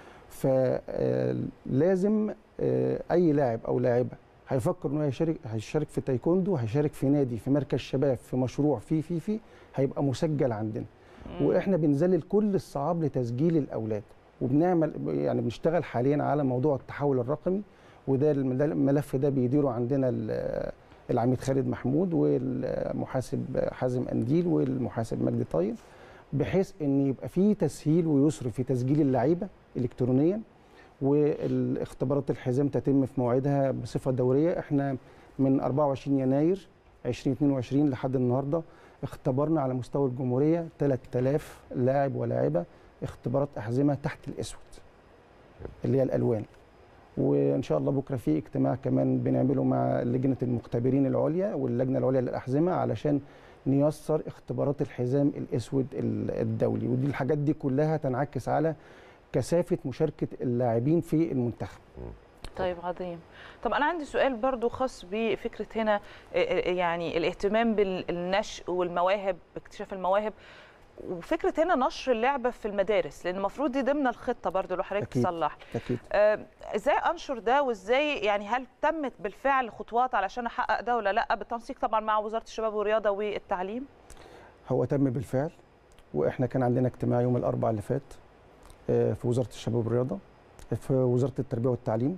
فلازم اي لاعب او لاعبه هيفكر انه هيشارك هيشارك في تايكوندو هيشارك في نادي في مركز شباب في مشروع في في في هيبقى مسجل عندنا مم. واحنا بنذلل كل الصعاب لتسجيل الاولاد وبنعمل يعني بنشتغل حاليا على موضوع التحول الرقمي وده الم- ده الملف ده بيديره عندنا ال- العميد خالد محمود والمحاسب حازم انديل والمحاسب مجدي طيب بحيث ان يبقى في تسهيل ويسر في تسجيل اللعيبه الكترونيا والاختبارات الحزام تتم في موعدها بصفه دوريه احنا من 24 يناير 2022 لحد النهارده اختبرنا على مستوى الجمهوريه 3000 لاعب ولاعبه اختبارات احزمه تحت الاسود اللي هي الالوان وان شاء الله بكره في اجتماع كمان بنعمله مع لجنه المختبرين العليا واللجنه العليا للاحزمه علشان نيسر اختبارات الحزام الاسود ال- الدولي ودي الحاجات دي كلها تنعكس على كثافه مشاركه اللاعبين في المنتخب طيب عظيم طب انا عندي سؤال برضو خاص بفكره هنا آه، آه، يعني الاهتمام بالنشء والمواهب باكتشاف المواهب وفكره هنا نشر اللعبه في المدارس لان المفروض دي ضمن الخطه برضو لو حضرتك أكيد. تصلح اكيد آه، ازاي انشر ده وازاي يعني هل تمت بالفعل خطوات علشان احقق ده ولا لا بالتنسيق طبعا مع وزاره الشباب والرياضه والتعليم هو تم بالفعل واحنا كان عندنا اجتماع يوم الاربعاء اللي فات آه، في وزاره الشباب والرياضه في وزاره التربيه والتعليم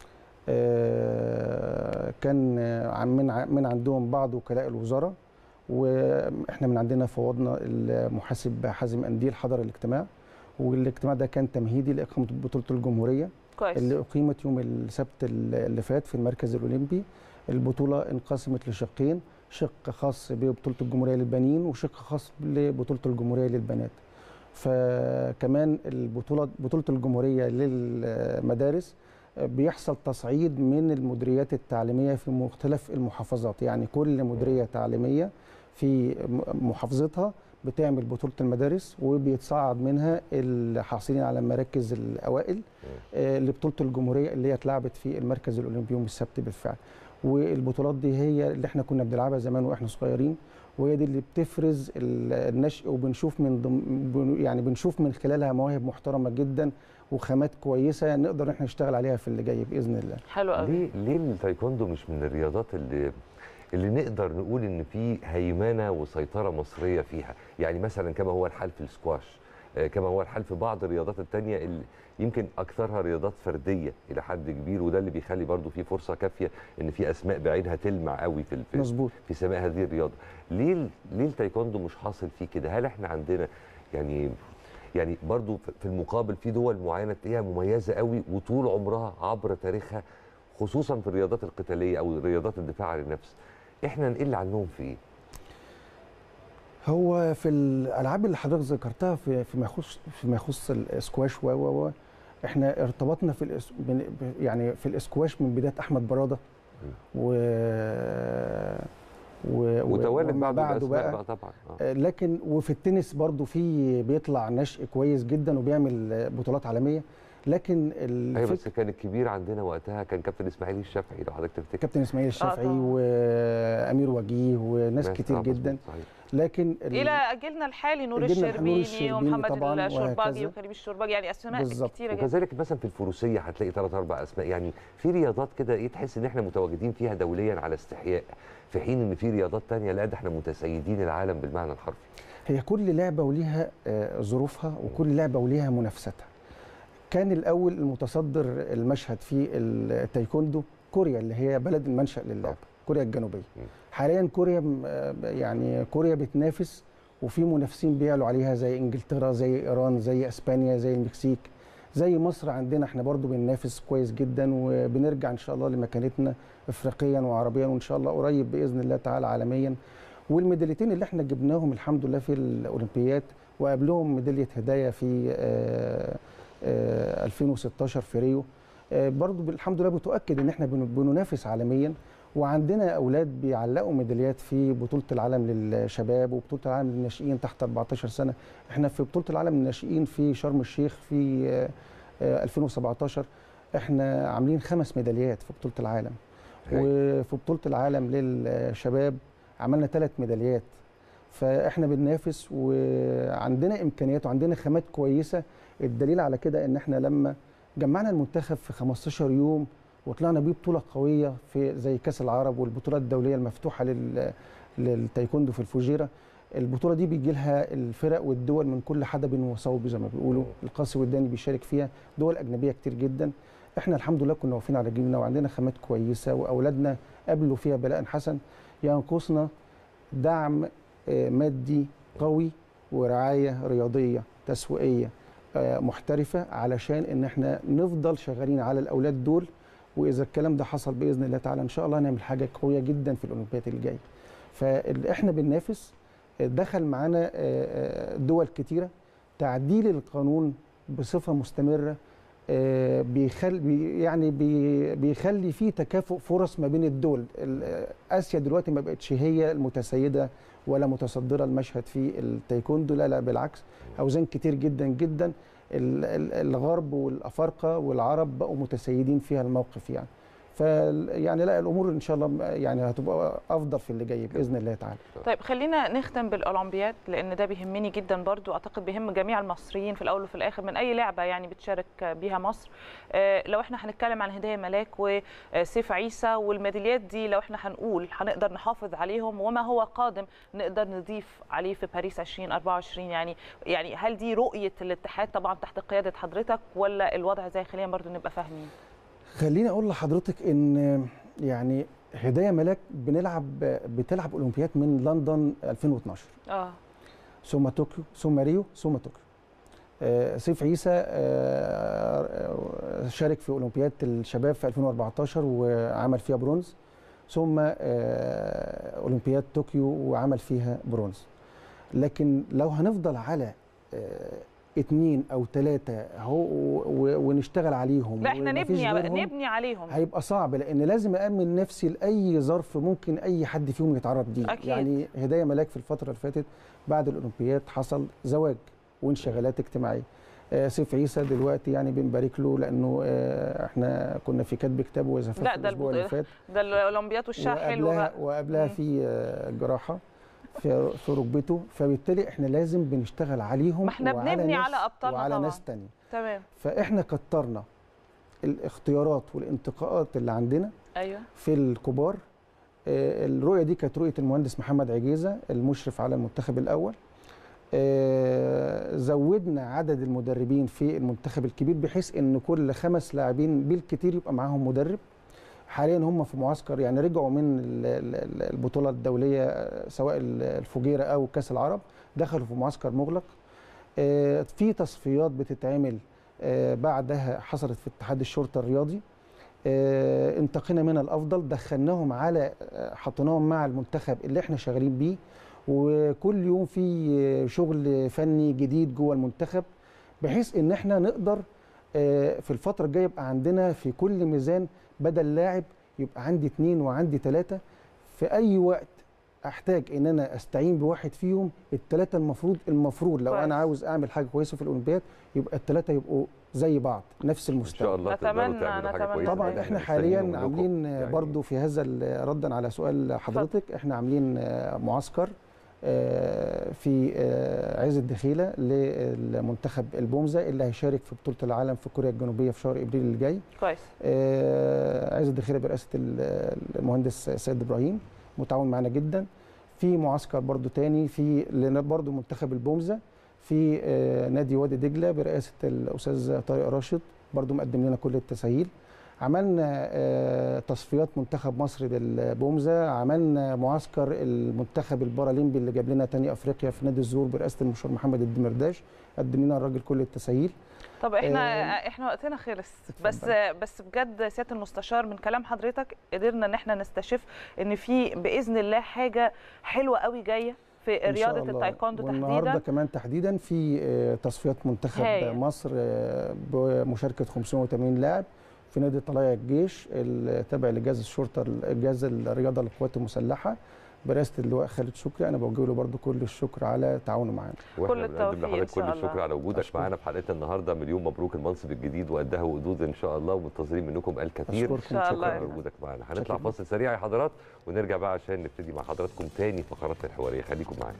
آه، كان آه، عن- من ع- من عندهم بعض وكلاء الوزاره واحنا من عندنا فوضنا المحاسب حازم انديل حضر الاجتماع والاجتماع ده كان تمهيدي لاقامه بطوله الجمهوريه كويس اللي أقيمت يوم السبت اللي فات في المركز الأولمبي البطولة انقسمت لشقين شق خاص ببطولة الجمهورية للبنين وشق خاص لبطولة الجمهورية للبنات فكمان البطولة بطولة الجمهورية للمدارس بيحصل تصعيد من المديريات التعليمية في مختلف المحافظات يعني كل مديرية تعليمية في محافظتها بتعمل بطولة المدارس وبيتصعد منها الحاصلين على المراكز الأوائل آه، لبطولة الجمهورية اللي هي اتلعبت في المركز الأولمبي يوم السبت بالفعل والبطولات دي هي اللي احنا كنا بنلعبها زمان واحنا صغيرين وهي دي اللي بتفرز ال- النشء وبنشوف من ضم بن- يعني بنشوف من خلالها مواهب محترمة جدا وخامات كويسة نقدر احنا نشتغل عليها في اللي جاي بإذن الله حلو قوي ليه ليه التايكوندو مش من الرياضات اللي اللي نقدر نقول ان في هيمنه وسيطره مصريه فيها يعني مثلا كما هو الحال في السكواش آه، كما هو الحال في بعض الرياضات التانية اللي يمكن اكثرها رياضات فرديه الى حد كبير وده اللي بيخلي برضو في فرصه كافيه ان في اسماء بعينها تلمع قوي في في, مظبوط في سماء هذه الرياضه ليه ال- ليه التايكوندو مش حاصل فيه كده هل احنا عندنا يعني يعني برضو في- في المقابل في دول معينه تلاقيها مميزه قوي وطول عمرها عبر تاريخها خصوصا في الرياضات القتاليه او رياضات الدفاع عن النفس احنا نقل عنهم في ايه هو في الالعاب اللي حضرتك ذكرتها في فيما يخص فيما يخص الاسكواش و و و احنا ارتبطنا في الإس... بن- ب- يعني في الاسكواش من بدايه احمد براده و و وتوالد ومن بعض بعده الاسماء بقى بقى طبعا آه. آه، لكن وفي التنس برضو في بيطلع نشء كويس جدا وبيعمل آه، بطولات عالميه لكن ايوه الفكر بس كان الكبير عندنا وقتها كان كابتن اسماعيل الشافعي لو حضرتك تفتكر كابتن اسماعيل الشافعي طبعاً. وامير وجيه وناس ناس- كتير آه، مظبوط، جدا صحيح. لكن ال- الى جيلنا الحالي نور جيلنا الح- نور الشربيني الشربيني ومحمد طبعاً الشرباجي وهكذا. وكريم الشرباجي يعني اسماء بالظبط. كتيره جدا وكذلك مثلا في الفروسيه هتلاقي ثلاث اربع اسماء يعني في رياضات كده ايه تحس ان احنا متواجدين فيها دوليا على استحياء في حين ان في رياضات تانية لا ده احنا متسيدين العالم بالمعنى الحرفي هي كل لعبه وليها آه، ظروفها وكل لعبه وليها منافستها كان الاول المتصدر المشهد في التايكوندو كوريا اللي هي بلد المنشا للعبه كوريا الجنوبيه مم. حاليا كوريا م- آه، يعني كوريا بتنافس وفي منافسين بيعلوا عليها زي انجلترا زي ايران زي اسبانيا زي المكسيك زي مصر عندنا احنا برضو بننافس كويس جدا وبنرجع ان شاء الله لمكانتنا افريقيا وعربيا وان شاء الله قريب باذن الله تعالى عالميا والميداليتين اللي احنا جبناهم الحمد لله في الاولمبيات وقبلهم ميداليه هدايا في آه، آه، 2016 في ريو آه، برضو الحمد لله بتؤكد ان احنا بن- بننافس عالميا وعندنا اولاد بيعلقوا ميداليات في بطوله العالم للشباب وبطوله العالم للناشئين تحت 14 سنه احنا في بطوله العالم للناشئين في شرم الشيخ في آه، آه، 2017 احنا عاملين خمس ميداليات في بطوله العالم هاي. وفي بطوله العالم للشباب عملنا ثلاث ميداليات فاحنا بننافس وعندنا امكانيات وعندنا خامات كويسه الدليل على كده ان احنا لما جمعنا المنتخب في 15 يوم وطلعنا بيه بطوله قويه في زي كاس العرب والبطولات الدوليه المفتوحه لل للتايكوندو في الفجيره البطوله دي بيجي لها الفرق والدول من كل حدب وصوب زي ما بيقولوا القاسي والداني بيشارك فيها دول اجنبيه كتير جدا احنا الحمد لله كنا واقفين على رجلنا وعندنا خامات كويسه واولادنا قابلوا فيها بلاء حسن ينقصنا دعم آه، مادي قوي ورعايه رياضيه تسويقيه آه، محترفه علشان ان احنا نفضل شغالين على الاولاد دول واذا الكلام ده حصل باذن الله تعالى ان شاء الله هنعمل حاجه قويه جدا في الاولمبياد الجايه فاحنا بننافس آه، دخل معانا آه، آه، دول كتيره تعديل القانون بصفه مستمره آه، بيخل بي يعني بي بيخلي فيه تكافؤ فرص ما بين الدول ال- آه، اسيا دلوقتي ما بقتش هي المتسيده ولا متصدره المشهد في التايكوندو لا لا بالعكس اوزان كتير جدا جدا ال- ال- الغرب والافارقه والعرب بقوا متسيدين فيها الموقف يعني ف يعني لا الامور ان شاء الله يعني هتبقى افضل في اللي جاي باذن الله تعالى طيب خلينا نختم بالاولمبياد لان ده بيهمني جدا برضو اعتقد بيهم جميع المصريين في الاول وفي الاخر من اي لعبه يعني بتشارك بيها مصر آه، لو احنا هنتكلم عن هدايا ملاك وسيف عيسى والميداليات دي لو احنا هنقول هنقدر نحافظ عليهم وما هو قادم نقدر نضيف عليه في باريس 2024 يعني يعني هل دي رؤيه الاتحاد طبعا تحت قياده حضرتك ولا الوضع زي خلينا برضو نبقى فاهمين خليني اقول لحضرتك ان يعني هدايا ملاك بنلعب بتلعب اولمبياد من لندن 2012 اه ثم طوكيو ثم ريو ثم طوكيو آه، سيف عيسى آه، آه، شارك في اولمبياد الشباب في 2014 وعمل فيها برونز ثم آه، اولمبياد طوكيو وعمل فيها برونز لكن لو هنفضل على آه، اتنين او ثلاثه اهو و- ونشتغل عليهم لا احنا ومفيش نبني غيرهم، نبني عليهم هيبقى صعب لان لازم امن نفسي لاي ظرف ممكن اي حد فيهم يتعرض ليه أكيد. يعني هدايا ملاك في الفتره اللي فاتت بعد الاولمبياد حصل زواج وانشغالات اجتماعيه آه، سيف عيسى دلوقتي يعني بنبارك له لانه آه، احنا كنا في كتب كتاب وزفاف لا، ده الاسبوع اللي البطولة- فات ده الاولمبياد والشاه حلو وقبلها بقى وقبلها مم. في آه، جراحه في في ركبته فبالتالي احنا لازم بنشتغل عليهم ما احنا وعلى بنبني ناس- على أبطالنا وعلى طبعاً. ناس تانية تمام فاحنا كترنا الاختيارات والانتقاءات اللي عندنا ايوه في الكبار آه، الرؤيه دي كانت رؤيه المهندس محمد عجيزه المشرف على المنتخب الاول آه، زودنا عدد المدربين في المنتخب الكبير بحيث ان كل خمس لاعبين بالكتير يبقى معاهم مدرب حاليا هم في معسكر يعني رجعوا من ال- ال- البطوله الدوليه آه، سواء ال- الفجيره او كاس العرب دخلوا في معسكر مغلق آه، في تصفيات بتتعمل آه، بعدها حصلت في اتحاد الشرطه الرياضي آه، انتقينا من الافضل دخلناهم على آه، حطيناهم مع المنتخب اللي احنا شغالين بيه وكل يوم في آه، شغل فني جديد جوه المنتخب بحيث ان احنا نقدر آه، في الفتره الجايه يبقى عندنا في كل ميزان بدل لاعب يبقى عندي اتنين وعندي ثلاثه في اي وقت احتاج ان انا استعين بواحد فيهم الثلاثه المفروض المفروض لو كويس. انا عاوز اعمل حاجه كويسه في الاولمبياد يبقى الثلاثه يبقوا زي بعض نفس ان المستوى شاء الله تقدروا نتمنى- تعملوا حاجه نتمنى. كويسه طبعا دايماً احنا مستنيين حاليا منكم. عاملين يعني برضو في هذا ال- ردا على سؤال حضرتك احنا عاملين آه، معسكر آه، في آه، عز الدخيله للمنتخب البومزه اللي هيشارك في بطوله العالم في كوريا الجنوبيه في شهر ابريل اللي جاي كويس آه، عز الدخيله برئاسه ال- المهندس سيد ابراهيم متعاون معنا جدا في معسكر برضو تاني في لنا برضو منتخب البومزه في آه، نادي وادي دجله برئاسه الاستاذ طارق راشد برضو مقدم لنا كل التسهيل عملنا آه، تصفيات منتخب مصر بالبومزه عملنا معسكر المنتخب البارالمبي اللي جاب لنا تاني افريقيا في نادي الزور برئاسه المشير محمد الدمرداش قدم لنا الراجل كل التسهيل طب احنا آه، احنا وقتنا خلص بس اتفضل. بس بجد سياده المستشار من كلام حضرتك قدرنا ان احنا نستشف ان في باذن الله حاجه حلوه قوي جايه في إن شاء رياضه الله. التايكوندو والنهارده تحديدا كمان تحديدا في آه، تصفيات منتخب هايل. مصر آه، بمشاركه 580 لاعب في نادي طلايع الجيش التابع لجهاز الشرطه جهاز الرياضه للقوات المسلحه برئاسه اللواء خالد شكري انا بوجه له برضو كل الشكر على تعاونه معانا واحنا كل بنقدم التوفيق لحضرتك إن كل شاء الشكر الله. على وجودك أشكرك. معانا في حلقتنا النهارده مليون مبروك المنصب الجديد وقدها وقدود ان شاء الله ومنتظرين منكم الكثير اشكركم شاء شكرا الله. شكرا لوجودك معانا هنطلع شكراً. فاصل سريع يا حضرات ونرجع بقى عشان نبتدي مع حضراتكم تاني فقراتنا الحواريه خليكم معانا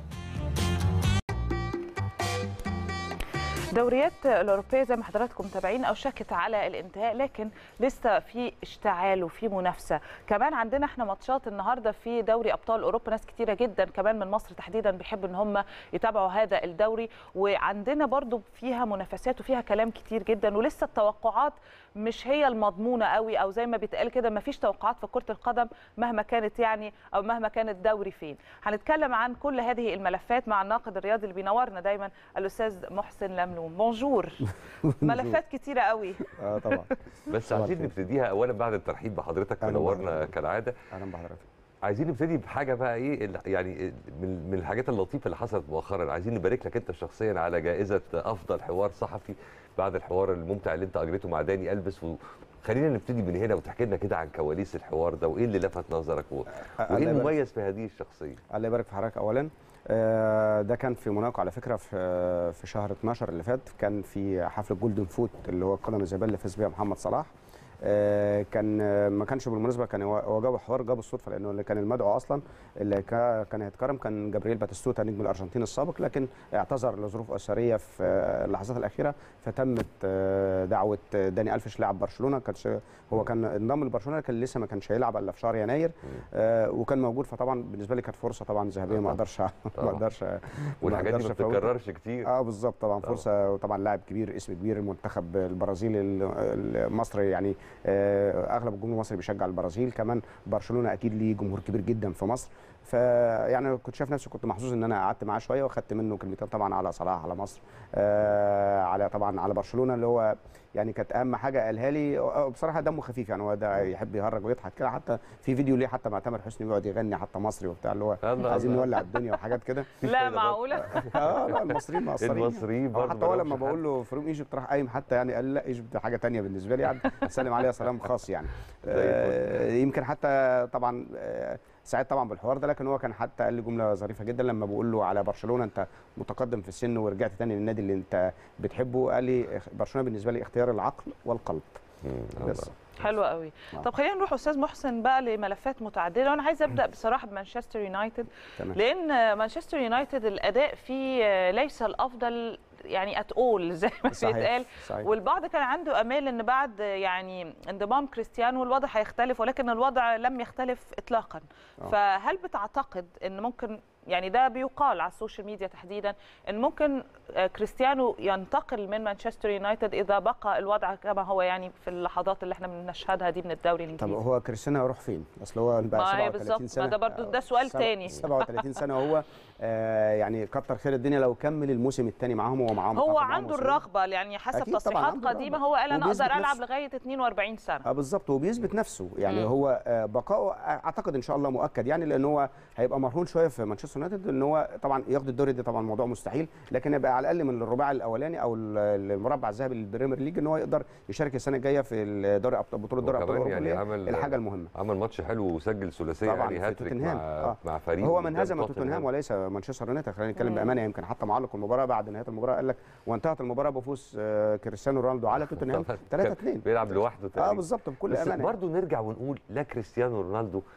الدوريات الاوروبيه زي ما حضراتكم متابعين اوشكت على الانتهاء لكن لسه في اشتعال وفي منافسه كمان عندنا احنا ماتشات النهارده في دوري ابطال اوروبا ناس كتيره جدا كمان من مصر تحديدا بيحبوا ان هم يتابعوا هذا الدوري وعندنا برضو فيها منافسات وفيها كلام كتير جدا ولسه التوقعات مش هي المضمونه قوي او زي ما بيتقال كده ما فيش توقعات في كره القدم مهما كانت يعني او مهما كان الدوري فين هنتكلم عن كل هذه الملفات مع الناقد الرياضي اللي بينورنا دايما الاستاذ محسن لملوم بونجور ملفات كتيره قوي اه طبعا بس طبعاً عايزين كده. نبتديها اولا بعد الترحيب بحضرتك أهلاً منورنا بحضرتك. كالعاده اهلا بحضرتك عايزين نبتدي بحاجه بقى ايه ال- يعني من من الحاجات اللطيفه اللي حصلت مؤخرا عايزين نبارك لك انت شخصيا على جائزه افضل حوار صحفي بعد الحوار الممتع اللي انت اجريته مع داني البس وخلينا نبتدي من هنا وتحكي لنا كده عن كواليس الحوار ده وايه اللي لفت نظرك و... الله وايه يبارك- المميز في هذه الشخصيه الله يبارك في حضرتك اولا آه، ده كان في موناكو على فكره في في شهر 12 اللي فات كان في حفل الجولدن فوت اللي هو القدم الذهبيه اللي فاز بيها محمد صلاح آه، كان آه، ما كانش بالمناسبه كان هو هو جاب حوار جاب الصدفه لانه اللي كان المدعو اصلا اللي كا- كان هيتكرم كان جابرييل باتيستوتا نجم الارجنتين السابق لكن اعتذر لظروف اسريه في آه، اللحظات الاخيره فتمت آه، دعوه داني الفيش لاعب برشلونه كانش هو كان انضم لبرشلونه لكن لسه ما كانش هيلعب الا في شهر يناير آه، وكان موجود فطبعا بالنسبه لي كانت فرصه طبعا ذهبيه ما طبعاً. اقدرش ما طبعاً. اقدرش والحاجات دي ما أقدرش أفوتها. بتتكررش كتير اه بالظبط طبعا طبعاً. فرصه وطبعا لاعب كبير اسم كبير المنتخب البرازيلي ال- المصري يعني آه، اغلب الجمهور المصري بيشجع البرازيل كمان برشلونه اكيد ليه جمهور كبير جدا في مصر فيعني كنت شايف نفسي كنت محظوظ ان انا قعدت معاه شويه واخدت منه كلمتين طبعا على صلاح على مصر آه، على طبعا على برشلونه اللي هو يعني كانت اهم حاجه قالها لي آه، بصراحه دمه خفيف يعني هو ده يحب يهرج ويضحك كده حتى في فيديو ليه حتى مع تامر حسني بيقعد يغني حتى مصري وبتاع اللي هو الله عايزين الله. نولع الدنيا وحاجات كده لا فايدة برضه. معقوله اه لا المصريين مقصرين المصريين آه، برضه حتى هو مالهمش لما حل. بقول له فروم ايجيبت راح قايم حتى يعني قال لا ايجيبت ده حاجه تانية بالنسبه لي يعني سلم عليها سلام خاص يعني زي آه يمكن حتى طبعا آه سعيد طبعا بالحوار ده لكن هو كان حتى قال لي جمله ظريفه جدا لما بقول له على برشلونه انت متقدم في السن ورجعت تاني للنادي اللي انت بتحبه قال لي برشلونه بالنسبه لي اختيار العقل والقلب مم، بس الله. حلو قوي آه. طب خلينا نروح استاذ محسن بقى لملفات متعدده وانا عايزه ابدا بصراحه بمانشستر يونايتد تمام لان مانشستر يونايتد الاداء فيه ليس الافضل يعني ات اول زي ما صحيح بيتقال صحيح والبعض كان عنده امال ان بعد يعني انضمام كريستيانو الوضع هيختلف ولكن الوضع لم يختلف اطلاقا آه. فهل بتعتقد ان ممكن يعني ده بيقال على السوشيال ميديا تحديدا ان ممكن آه، كريستيانو ينتقل من مانشستر يونايتد اذا بقى الوضع كما هو يعني في اللحظات اللي احنا بنشهدها دي من الدوري طب الانجليزي هو كريستيانو هيروح فين؟ اصل هو بقى ما هي 37 بالظبط، سنه ما ده برضو ده سؤال سبع- تاني. 37 سنه هو آه يعني كتر خير الدنيا لو كمل الموسم الثاني معاهم هو معاهم هو متعاقد معاهم عنده موسمين. الرغبه يعني حسب أكيد طبعاً تصريحات عنده قديمه الرغبة. هو قال انا وبيثبت اقدر العب نفسه. لغايه 42 سنه اه بالظبط وبيثبت نفسه يعني مم. هو آه، بقائه اعتقد ان شاء الله مؤكد يعني لان هو هيبقى مرهون شويه في مانشستر يونايتد ان هو طبعا ياخد الدوري ده طبعا موضوع مستحيل لكن يبقى على الاقل من الرباع الاولاني او ال- المربع الذهبي للبريمير ليج ان هو يقدر يشارك السنه الجايه في الدوري أبطال- بطوله دوري ابطال وكمان اوروبا يعني اللي هي عمل الحاجه المهمه عمل ماتش حلو وسجل ثلاثيه طبعاً يعني في هاتريك مع توتنهام. آه. مع فريق هو من قدام هزم توتنهام وليس مانشستر يونايتد خلينا نتكلم مم. بامانه يمكن حتى معلق المباراه بعد نهايه المباراه قال لك وانتهت المباراه بفوز آه، كريستيانو رونالدو على توتنهام طبعاً. 3 2 بيلعب لوحده اه تقريبا بالظبط بكل بس امانه برضه نرجع ونقول لا كريستيانو رونالدو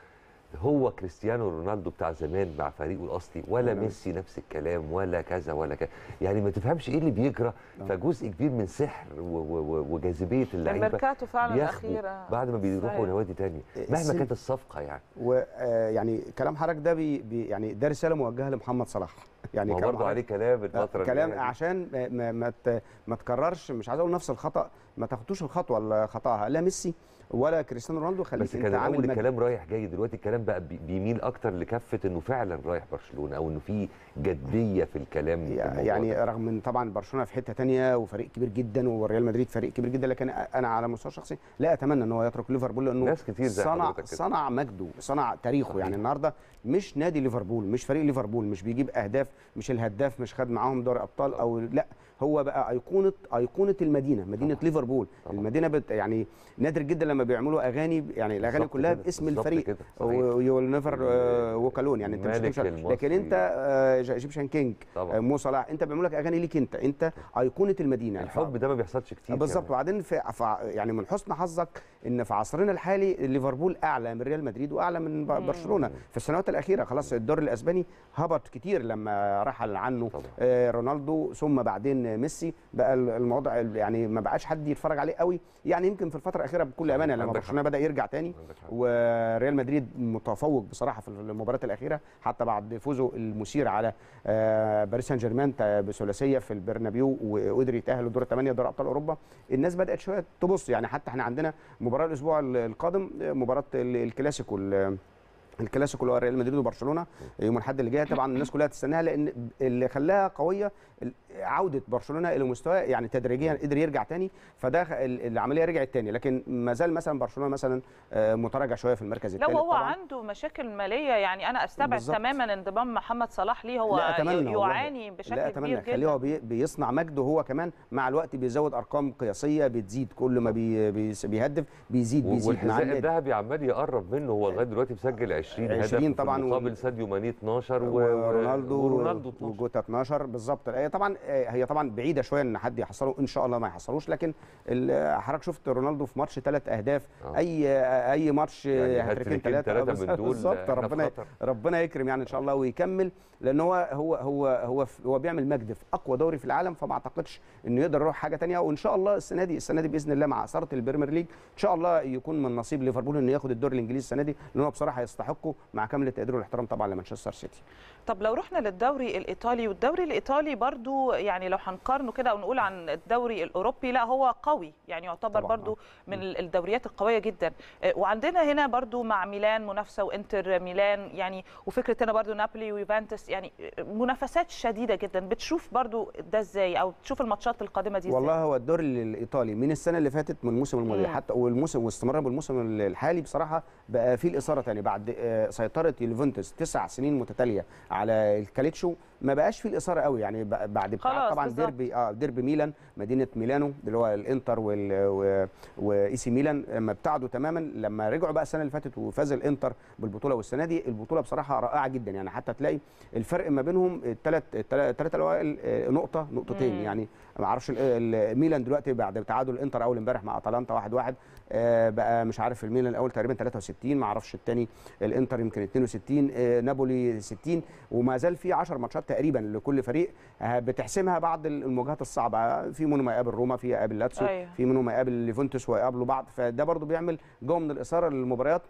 هو كريستيانو رونالدو بتاع زمان مع فريقه الاصلي ولا ولا ميسي نفس الكلام ولا كذا ولا كذا يعني ما تفهمش ايه اللي بيجرى فجزء كبير من سحر و- و- و- وجاذبيه اللعيبه الميركاتو فعلا بياخدوا الاخيره بعد ما بيروحوا صحيح. نوادي تانية مهما السن- كانت الصفقه يعني ويعني كلام حضرتك ده بي بي يعني ده رساله موجهه لمحمد صلاح يعني ما هو كلام برضه عليه حضرتك- كلام الفتره كلام الجاية دي. عشان ما ما ما, ت- ما تكررش مش عايز اقول نفس الخطا ما تاخدوش الخطوه اللي خطاها لا ميسي ولا كريستيانو رونالدو خليك بس انت كان عامل الاول مجد. الكلام رايح جاي دلوقتي الكلام بقى بي- بيميل اكتر لكفه انه فعلا رايح برشلونه او انه في جديه في الكلام في الموضوع يعني ده. رغم ان طبعا برشلونه في حته تانية وفريق كبير جدا وريال مدريد فريق كبير جدا لكن انا على المستوى الشخصي لا اتمنى ان هو يترك ليفربول لانه ناس كتير زي صنع حضرتك كده. صنع مجده صنع تاريخه صحيح. يعني النهارده مش نادي ليفربول مش فريق ليفربول مش بيجيب اهداف مش الهداف مش خد معاهم دوري ابطال او لا هو بقى ايقونه ايقونه المدينه مدينه طبعا. ليفربول طبعا. المدينه بت يعني نادر جدا لما بيعملوا اغاني يعني الاغاني بالظبط كلها كده، باسم بالظبط الفريق كده، صحيح. يو ويل نيفر وكالون يعني انت مش الملك هتمشي- لكن المصري. انت ايجيبشن كينج طبعا. مو صلاح انت بيعملوا لك اغاني ليك انت انت ايقونه المدينه الحب ده ما بيحصلش كتير بالظبط كمان. وبعدين في في- يعني من حسن حظك ان في عصرنا الحالي ليفربول اعلى من ريال مدريد واعلى من ب- برشلونه في السنوات الاخيره خلاص الدوري الاسباني هبط كتير لما رحل عنه طبعا. آه، رونالدو ثم بعدين ميسي بقى ال- الموضوع ال- يعني ما بقاش حد يتفرج عليه قوي يعني يمكن في الفتره الاخيره بكل صحيح، امانه لما عندك برشلونه بدا يرجع تاني عندك حق. وريال مدريد متفوق بصراحه في المباراه الاخيره حتى بعد فوزه المثير على آه، باريس سان جيرمان تا- بثلاثيه في البرنابيو وقدر يتاهل لدور الثمانيه دوري ابطال اوروبا الناس بدات شويه تبص يعني حتى احنا عندنا مباراه الاسبوع ال- القادم آه، مباراه ال- الكلاسيكو ال- الكلاسيكو اللي هو ريال مدريد وبرشلونه يوم الاحد اللي جاي طبعا الناس كلها تستناها لان اللي خلاها قويه ال- عوده برشلونه الى مستوى يعني تدريجيا قدر يرجع تاني فده خ- ال- العمليه رجعت تاني لكن ما زال مثلا برشلونه مثلا آه، متراجع شويه في المركز لو الثالث هو طبعا عنده مشاكل ماليه يعني انا استبعد بالظبط. تماما انضمام محمد صلاح ليه هو لا اتمنى والله. يعاني بشكل لا كبير اتمنى جدا خليه هو بي- بيصنع مجده هو كمان مع الوقت بيزود ارقام قياسيه بتزيد كل ما بي بي بيهدف بيزيد و- بيزيد مع والحذاء النادي. الذهبي عمال يقرب منه هو لغايه دلوقتي مسجل 20 هدف 20 طبعاً في و- مقابل ساديو ماني 12 و- ورونالدو ورونالدو 12 وجوتا 12 بالظبط هي طبعا هي طبعا بعيده شويه ان حد يحصله ان شاء الله ما يحصلوش لكن ال- حضرتك شفت رونالدو في ماتش ثلاث اهداف آه. اي اي ماتش يعني هاتريكين هاتريكين ثلاثه ثلاثة من دول بالظبط إحنا في ربنا خطر. ربنا يكرم يعني ان شاء الله ويكمل لان هو هو هو هو في- هو بيعمل مجد في اقوى دوري في العالم فما اعتقدش انه يقدر يروح حاجه تانية وان شاء الله السنه دي السنه دي باذن الله مع اثاره البريمير ليج ان شاء الله يكون من نصيب ليفربول انه ياخد الدوري الانجليزي السنه دي لان هو بصراحه يستحقه مع كامل التقدير والاحترام طبعا لمانشستر سيتي طب لو رحنا للدوري الايطالي والدوري الايطالي برضو يعني لو هنقارنه كده ونقول عن الدوري الاوروبي لا هو قوي يعني يعتبر طبعاً، برضو من الدوريات القويه جدا آه، وعندنا هنا برضو مع ميلان منافسه وانتر ميلان يعني وفكره هنا برضو نابولي ويوفنتوس يعني منافسات شديده جدا بتشوف برضو ده ازاي او بتشوف الماتشات القادمه دي ازاي والله هو الدوري الايطالي من السنه اللي فاتت من الموسم الماضي مم. حتى والموسم واستمرار بالموسم الحالي بصراحه بقى فيه الاثاره تاني بعد آه، سيطره يوفنتوس تسع سنين متتاليه على الكاليتشو ما بقاش فيه الاثاره قوي يعني ب- بعد ابتعاد خلاص طبعا بالظبط. ديربي اه ديربي ميلان مدينه ميلانو اللي هو الانتر وال و- واي سي ميلان لما ابتعدوا تماما لما رجعوا بقى السنه اللي فاتت وفاز الانتر بالبطوله والسنه دي البطوله بصراحه رائعه جدا يعني حتى تلاقي الفرق ما بينهم الثلاث الثلاثه الاوائل آه، نقطه نقطتين مم. يعني ما اعرفش ال- ال- ميلان دلوقتي بعد تعادل الانتر اول امبارح مع اتلانتا 1-1 واحد آه، بقى مش عارف الميلان الاول تقريبا 63 ما اعرفش الثاني الانتر يمكن 62 آه، نابولي 60 وما زال في 10 ماتشات تقريبا لكل فريق آه، بتحسمها بعض المواجهات الصعبه في منهم يقابل روما في يقابل لاتسيو أيوة. في منهم يقابل ليفونتوس ويقابلوا بعض فده برضو بيعمل جو من الاثاره للمباريات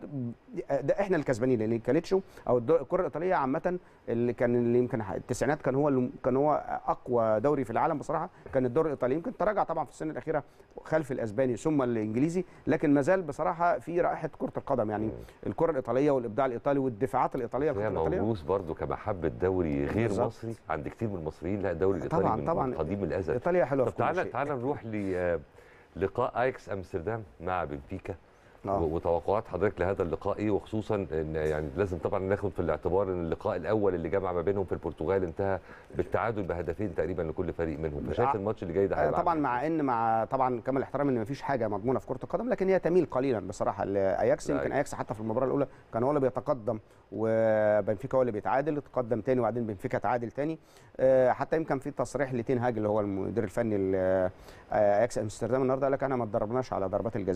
ده احنا الكسبانين لان الكاليتشو او الدو- الكره الايطاليه عامه اللي كان اللي يمكن التسعينات كان هو اللي كان هو اقوى دوري في العالم بصراحه كان الدوري الايطالي يمكن تراجع طبعا في السنه الاخيره خلف الاسباني ثم الانجليزي لكن ما زال بصراحه في رائحه كره القدم يعني الكره الايطاليه والابداع الايطالي والدفاعات الايطاليه هي الكره الايطاليه موروث برضه كمحبه دوري غير بالظبط. مصري عند كتير من المصريين لا الدوري الايطالي طبعاً- من طبعاً. من قديم الازل ايطاليا حلوه طب في كل تعالى شيء تعالى نروح للقاء اياكس امستردام مع بنفيكا آه. و- وتوقعات حضرتك لهذا اللقاء ايه وخصوصا ان يعني لازم طبعا ناخد في الاعتبار ان اللقاء الاول اللي جمع ما بينهم في البرتغال انتهى بالتعادل بهدفين تقريبا لكل فريق منهم فشايف آه. الماتش اللي جاي ده آه، هيبقى طبعا عامل مع ان مع طبعا كامل الاحترام ان مفيش حاجه مضمونه في كره القدم لكن هي تميل قليلا بصراحه لاياكس لا، يمكن أيوة. اياكس حتى في المباراه الاولى كان هو اللي بيتقدم وبنفيكا هو اللي بيتعادل تقدم تاني وبعدين بنفيكا تعادل تاني آه، حتى يمكن في تصريح لتين هاج اللي هو المدير الفني لاياكس امستردام النهارده قال لك انا ما اتدربناش على ضربات الجزاء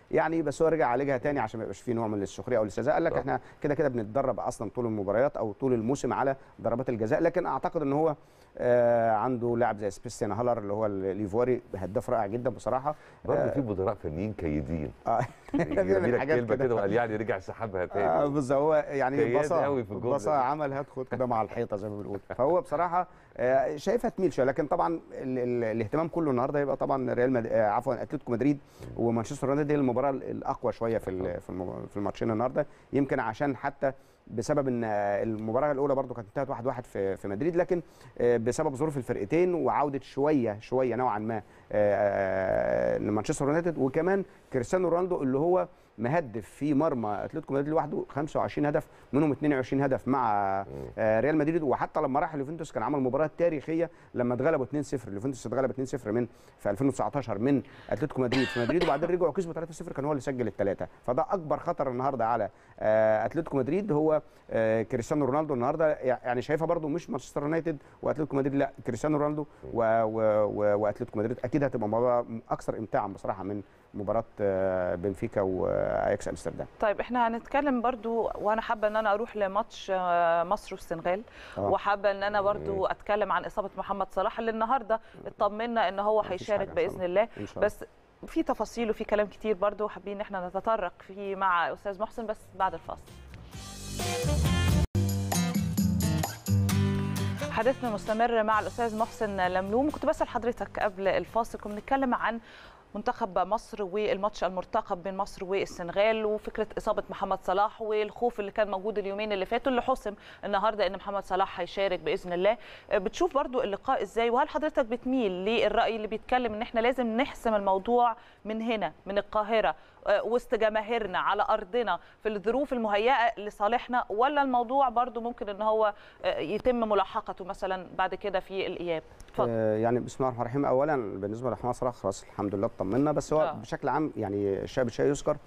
يعني بس هو رجع عالجها تاني عشان ما يبقاش فيه نوع من السخريه او الاستهزاء قال لك طبعا. احنا كده كده بنتدرب اصلا طول المباريات او طول الموسم على ضربات الجزاء لكن اعتقد ان هو آه عنده لاعب زي سبيستيان هالر اللي هو الايفواري هداف رائع جدا بصراحه برضه في مدراء فنيين كيدين آه. يرمي لك حاجات كلمه كده. كده وقال يعني رجع سحبها آه تاني بالظبط هو يعني كياد بصا قوي في الجملة بصا دي. عمل هات خد كده مع الحيطه زي ما بنقول فهو بصراحه آه، شايفها تميل شويه لكن طبعا ال ال الاهتمام كله النهارده يبقى طبعا ريال مد... آه، عفوا اتلتيكو مدريد ومانشستر يونايتد دي المباراه الاقوى شويه في ال- في الم- في الماتشين النهارده يمكن عشان حتى بسبب ان آه، المباراه الاولى برضو كانت انتهت 1-1 واحد واحد في في مدريد لكن آه، بسبب ظروف الفرقتين وعوده شويه شويه نوعا ما آه، آه، لمانشستر يونايتد وكمان كريستيانو رونالدو اللي هو مهدف في مرمى اتلتيكو مدريد لوحده 25 هدف منهم 22 هدف مع آه، ريال مدريد وحتى لما راح اليوفنتوس كان عمل مباراه تاريخيه لما اتغلبوا 2-0 اليوفنتوس اتغلب 2-0 من في 2019 من اتلتيكو مدريد في مدريد وبعدين رجعوا كسبوا 3-0 كان هو اللي سجل الثلاثه فده اكبر خطر النهارده على آه، اتلتيكو مدريد هو آه، كريستيانو رونالدو النهارده يعني شايفها برضو مش مانشستر يونايتد واتلتيكو مدريد لا كريستيانو رونالدو و- و- و- واتلتيكو مدريد اكيد هتبقى مباراه اكثر امتاعا بصراحه من مباراه آه، بنفيكا واياكس امستردام طيب احنا هنتكلم برضو وانا حابه ان انا اروح لماتش آه، مصر والسنغال آه. وحابه ان انا برضو اتكلم عن اصابه محمد صلاح اللي النهارده اطمنا ان هو مفيش هيشارك حاجة إن شاء باذن الله ان شاء الله بس في تفاصيل وفي كلام كتير برضو حابين ان احنا نتطرق فيه مع استاذ محسن بس بعد الفاصل حديثنا مستمر مع الاستاذ محسن لملوم كنت بسال حضرتك قبل الفاصل كنا بنتكلم عن منتخب مصر والماتش المرتقب بين مصر والسنغال وفكره اصابه محمد صلاح والخوف اللي كان موجود اليومين اللي فاتوا اللي حسم النهارده ان محمد صلاح هيشارك باذن الله بتشوف برضو اللقاء ازاي وهل حضرتك بتميل للراي اللي بيتكلم ان احنا لازم نحسم الموضوع من هنا من القاهره آه، وسط جماهيرنا على ارضنا في الظروف المهيئه لصالحنا ولا الموضوع برضو ممكن ان هو آه، يتم ملاحقته مثلا بعد كده في الاياب اتفضل آه، يعني بسم الله الرحمن الرحيم اولا بالنسبه لمحمد صلاح خلاص الحمد لله اطمنا بس هو آه. بشكل عام يعني الشاب الشيء يذكر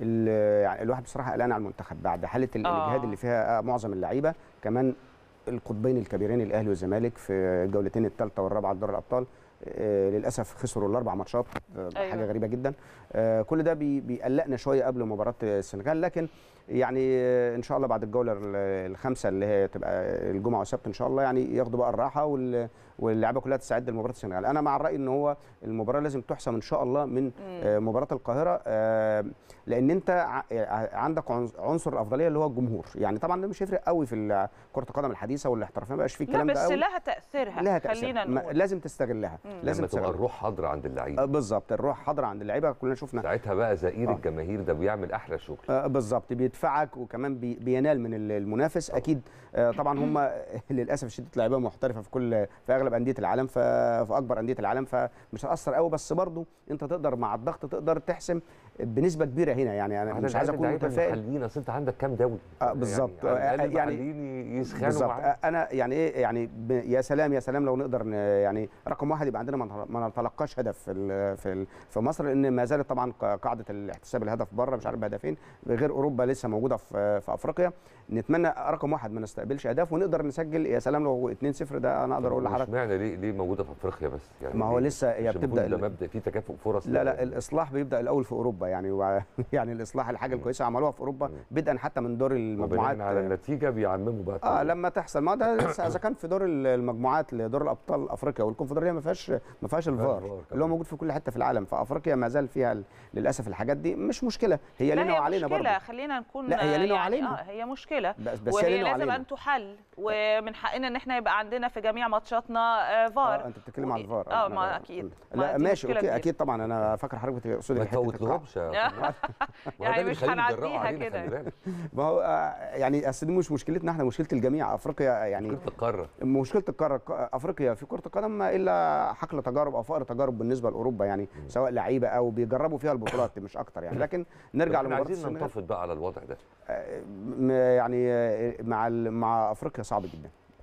ال- يعني الواحد بصراحه قلقان على المنتخب بعد حاله ال- آه. الاجهاد اللي فيها آه، معظم اللعيبه كمان القطبين الكبيرين الاهلي والزمالك في الجولتين الثالثه والرابعه لدوري الابطال آه، للاسف خسروا الاربع ماتشات آه، أيوة. حاجه غريبه جدا آه، كل ده بي- بيقلقنا شويه قبل مباراه السنغال لكن يعني آه، ان شاء الله بعد الجوله ال- الخامسه اللي هي تبقى الجمعه والسبت ان شاء الله يعني ياخدوا بقى الراحه وال- واللعيبه كلها تستعد لمباراه السنغال انا مع الراي ان هو المباراه لازم تحسم ان شاء الله من آه، مباراه القاهره آه، لان انت ع- آه، عندك عنص- عنصر الافضليه اللي هو الجمهور يعني طبعا ده مش هيفرق قوي في ال- كره القدم الحديثه والاحترافيه ما بقاش فيه لا الكلام ده بس قوي لها تاثيرها لها تاثير خلينا ما- نقول لازم تستغلها لازم لما تبقى تستغلها الروح حاضره عند آه، اللعيبه بالظبط الروح حاضره عند اللعيبه كلنا شفنا ساعتها بقى زئير آه. الجماهير ده بيعمل احلى شغل آه، بالظبط بيدفعك وكمان بي بينال من ال- المنافس اكيد آه، طبعا هم للاسف الشديد لعيبه محترفه في كل في اغلب انديه العالم ف- في اكبر انديه العالم فمش هتاثر قوي بس برضو انت تقدر مع الضغط تقدر تحسم بنسبه كبيره هنا يعني انا مش عايز اكون متفائل المحليين اصل انت عندك كام دوري آه، بالظبط. يعني, على آه، الأقل يعني- المحليين يسخنوا بالظبط معاك. آه، انا يعني ايه يعني ب- يا سلام يا سلام لو نقدر ن- يعني رقم واحد يبقى عندنا ما نتل- ما نتلقاش هدف في ال- في ال- في مصر لان ما زالت طبعا ق- قاعده الاحتساب الهدف بره مش عارف بهدفين غير اوروبا لسه موجوده في في افريقيا نتمنى رقم واحد ما نستقبلش اهداف ونقدر نسجل يا سلام لو 2-0 ده انا اقدر اقول طب لحضرتك اشمعنى ليه ليه موجوده في افريقيا بس يعني ما هو ليه؟ لسه هي مش المفروض بتبدا ده ال- مبدا فيه تكافؤ فرص لا لا لل- الاصلاح بيبدا الاول في اوروبا يعني و... يعني الاصلاح الحاجه الكويسه عملوها في اوروبا بدءا حتى من دور المجموعات وبناء على النتيجه بيعمموا بقى اه كل- لما تحصل ما ده لسه اذا كان في دور المجموعات لدور الابطال افريقيا والكونفدراليه ما فيهاش ما فيهاش الفار الفار اللي هو كمان. موجود في كل حته في العالم فافريقيا ما زال فيها ال- للاسف الحاجات دي مش مشكله هي لا لنا هي وعلينا مشكلة برضه خلينا نكون لا، هي لنا يعني وعلينا. اه هي مشكلة بس بس هي وهي لنا لازم وعلينا ان تحل ومن حقنا ان احنا يبقى عندنا في جميع ماتشاتنا آه، فار اه انت بتتكلم عن الفار اه أنا- ما اكيد ما لا دي ماشي مشكلة اوكي كبيرة. اكيد طبعا انا فاكر حضرتك بتقصدي ما حتة القاع. تفوتلهمش يا أستاذ محمد. ما هو ده يعني اللي مش بيخليهم يجرأوا هنعديها علينا، كده. خلي بالك. ما هو آه، يعني اصل دي مش مشكلتنا احنا مشكله الجميع افريقيا يعني مشكله القاره مشكله القاره افريقيا في كره القدم ما الا حقل تجارب او فقر تجارب بالنسبه لاوروبا يعني سواء لعيبه او بيجربوا فيها البطولات مش اكتر يعني لكن نرجع طب احنا لمباراه عايزين السنغال ننتفض بقى على الوضع ده آه، م- يعني آه، مع ال- مع افريقيا صعب جدا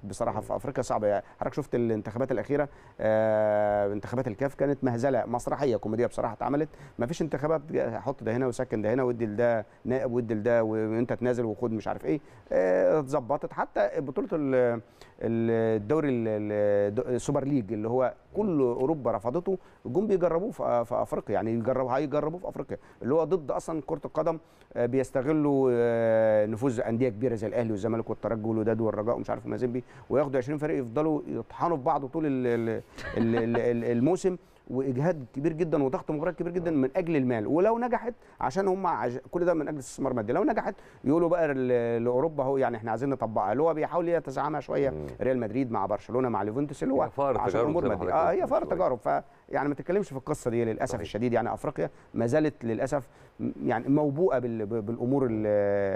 بصراحه في افريقيا صعبه يعني حضرتك شفت الانتخابات الاخيره آه انتخابات الكاف كانت مهزله مسرحيه كوميديه بصراحه اتعملت ما فيش انتخابات جا- حط ده هنا وسكن ده هنا وادي لده نائب وادي لده وانت تنازل وخد مش عارف ايه آه، اتظبطت حتى بطوله ال- ال- الدوري ال- ال- السوبر ليج اللي هو كل اوروبا رفضته جم بيجربوه في في افريقيا يعني يجربوا هيجربوه في افريقيا اللي هو ضد اصلا كره القدم آه، بيستغلوا آه، نفوذ انديه كبيره زي الاهلي والزمالك والترجي والوداد والرجاء ومش عارف مازيمبي وياخدوا 20 فريق يفضلوا يطحنوا في بعض طول ال- ال- ال- ال- ال- الموسم واجهاد كبير جدا وضغط مباريات كبير جدا من اجل المال ولو نجحت عشان هم عج... كل ده من اجل استثمار مادي لو نجحت يقولوا بقى ل- لاوروبا هو يعني احنا عايزين نطبقها اللي هو بيحاول يتزعمها شويه مم. ريال مدريد مع برشلونه مع ليفنتوس اللي هو هي فار عشان تجارب امور زي ما ماديه حضرتك اه قلت هي من فار شوية. تجارب ف يعني ما تتكلمش في القصه دي للاسف صحيح. الشديد يعني افريقيا ما زالت للاسف م- يعني موبوءه بال... ب- بالامور ال...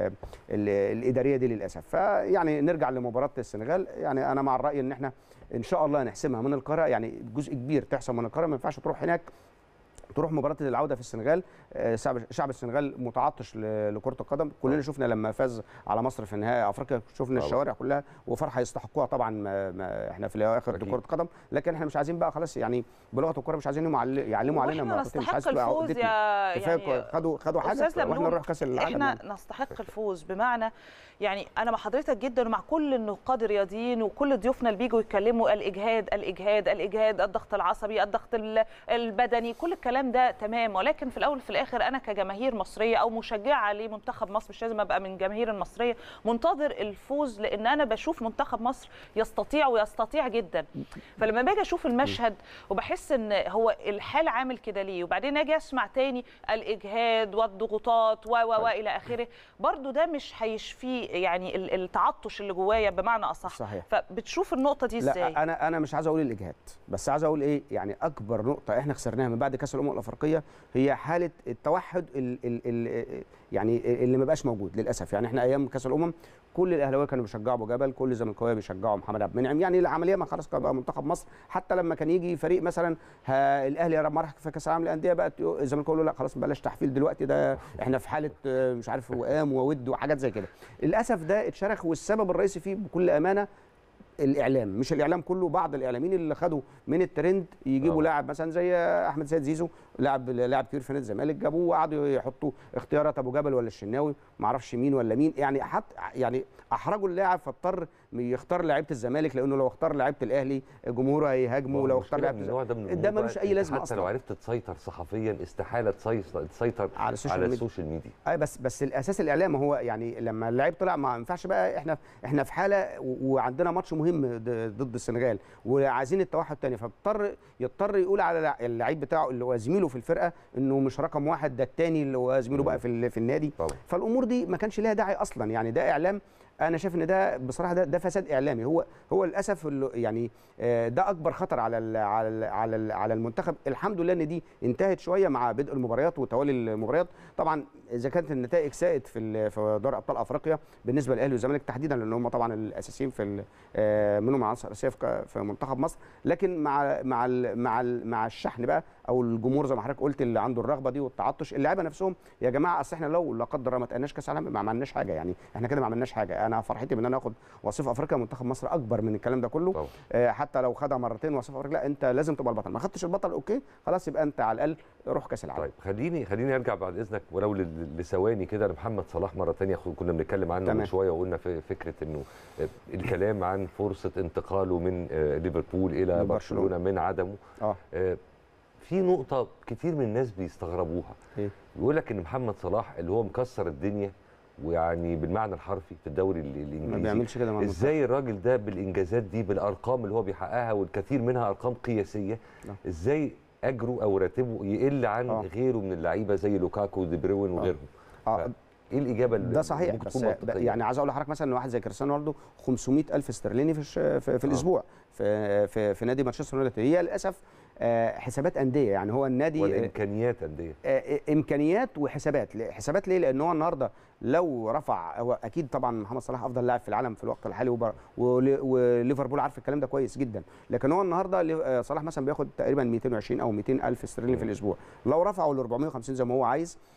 ال... الاداريه دي للاسف فيعني نرجع لمباراه السنغال يعني انا مع الراي ان احنا ان شاء الله نحسمها من القاهره يعني جزء كبير تحسم من القاهره ما ينفعش تروح هناك تروح مباراه العوده في السنغال آه، شعب شعب السنغال متعطش ل- لكره القدم كلنا شفنا لما فاز على مصر في نهائي افريقيا شفنا طبعا. الشوارع كلها وفرحه يستحقوها طبعا ما ما احنا في الاخر أكيد. كره قدم لكن احنا مش عايزين بقى خلاص يعني بلغه الكوره مش عايزين يعل- يعلموا علينا واحنا مرتين مش عايز نستحق تبقى الفوز عقدتنا يا كفايه يعني خدوا خدوا حاجه أستاذ واحنا لملوم، نروح كاس العالم يعني. احنا نستحق الفوز بمعنى يعني انا مع حضرتك جدا ومع كل النقاد الرياضيين وكل ضيوفنا اللي بيجوا يتكلموا الاجهاد الاجهاد الاجهاد الضغط العصبي الضغط ال- البدني كل الكلام ده تمام ولكن في الاول وفي الاخر انا كجماهير مصريه او مشجعه لمنتخب مصر مش لازم ابقى من جماهير المصريه منتظر الفوز لان انا بشوف منتخب مصر يستطيع ويستطيع جدا فلما باجي اشوف المشهد وبحس ان هو الحال عامل كده ليه وبعدين اجي اسمع تاني الاجهاد والضغوطات و و و الى اخره برضو ده مش هيشفيه يعني ال- التعطش اللي جوايا بمعنى اصح صحيح. فبتشوف النقطه دي ازاي لا انا انا مش عايز اقول الاجهاد بس عايز اقول ايه يعني اكبر نقطه احنا خسرناها من بعد كاس الامم الافريقيه هي حاله التوحد ال ال ال يعني اللي ما بقاش موجود للاسف يعني احنا ايام كاس الامم كل الاهلاويه كانوا بيشجعوا ابو جبل كل الزملكاويه بيشجعوا محمد عبد المنعم يعني العمليه ما خلاص كان بقى منتخب مصر حتى لما كان يجي فريق مثلا ها الاهلي لما راح في كاس العالم للانديه بقى الزمالك يقول له لا خلاص بلاش تحفيل دلوقتي ده احنا في حاله آه، مش عارف وئام وود وحاجات زي كده للاسف ده اتشرخ والسبب الرئيسي فيه بكل امانه الاعلام مش الاعلام كله بعض الاعلاميين اللي خدوا من الترند يجيبوا آه. لاعب مثلا زي احمد سيد زيزو لاعب لاعب كبير في نادي الزمالك جابوه وقعدوا يحطوا اختيارات ابو جبل ولا الشناوي ما اعرفش مين ولا مين يعني حط يعني احرجوا اللاعب فاضطر يختار لعيبه الزمالك لانه لو اختار لعيبه الاهلي جمهوره هيهاجمه ولو اختار المشكلة لعيبه إن النوع ده من ده الأمور ملوش بقى اي أنت لازمه حتى اصلا لو عرفت تسيطر صحفيا استحاله تسيطر تسيطر على السوشيال على ميديا. السوشيال ميديا اي بس بس الاساس الاعلام هو يعني لما اللعيب طلع ما ينفعش بقى احنا احنا في حاله و- وعندنا ماتش مهم ضد ضد السنغال وعايزين التوحد تاني فاضطر يضطر يقول على الع- اللعيب بتاعه اللي هو زميله في الفرقه انه مش رقم واحد ده التاني اللي هو زميله بقى في ال- في النادي طبعا فالامور دي ما كانش ليها داعي اصلا يعني ده اعلام انا شايف ان ده بصراحه ده, ده فساد اعلامي هو هو للاسف اللي- يعني آه، ده اكبر خطر على ال على ال على ال على المنتخب الحمد لله ان دي انتهت شويه مع بدء المباريات وتوالي المباريات طبعا اذا كانت النتائج ساءت في ال- في دوري ابطال افريقيا بالنسبه للاهلي والزمالك تحديدا لان هم طبعا الاساسيين في ال- آه، منهم العناصر الاساسيه في ك- في منتخب مصر لكن مع مع ال مع ال مع الشحن بقى او الجمهور زي ما حضرتك قلت اللي عنده الرغبه دي والتعطش اللعيبه نفسهم يا جماعه اصل احنا لو لا قدر الله ما تقناش كاس العالم ما عملناش حاجه يعني احنا كده ما عملناش حاجه انا فرحتي بان انا اخد وصيف افريقيا منتخب مصر اكبر من الكلام ده كله طبعا آه، حتى لو خدها مرتين وصيف افريقيا لا انت لازم تبقى البطل ما خدتش البطل اوكي خلاص يبقى انت على الاقل روح كاس العالم طيب خليني خليني ارجع بعد اذنك ولو ل- لثواني كده لمحمد صلاح مره ثانيه كنا بنتكلم عنه من تمام. شويه وقلنا في فكره انه آه، الكلام عن فرصه انتقاله من آه، ليفربول الى من برشلونه برشلونة. من عدمه اه آه، في نقطه كتير من الناس بيستغربوها ايه يقول لك ان محمد صلاح اللي هو مكسر الدنيا ويعني بالمعنى الحرفي في الدوري ال- ما الانجليزي بيعملش كده مع المنتخب. ازاي الراجل ده بالانجازات دي بالارقام اللي هو بيحققها والكثير منها ارقام قياسيه نعم. ازاي اجره او راتبه يقل عن آه. غيره من اللعيبه زي لوكاكو ودي بروين وغيرهم اه ايه الاجابه اللي ده صحيح ممكن بس تكون منطقية؟ يعني عايز اقول لحضرتك مثلا ان واحد زي كريستيانو رونالدو 500 الف استرليني في الش- في, في الاسبوع في في, في نادي مانشستر يونايتد هي للاسف آه، حسابات انديه يعني هو النادي آه، والامكانيات انديه آه، امكانيات وحسابات ليه- حسابات ليه لان هو النهارده لو رفع هو اكيد طبعا محمد صلاح افضل لاعب في العالم في الوقت الحالي وبر- ول- وليفربول عارف الكلام ده كويس جدا لكن هو النهارده لي- آه، صلاح مثلا بياخد تقريبا 220 او 200 الف استرليني في الاسبوع لو رفعوا ل 450 زي ما هو عايز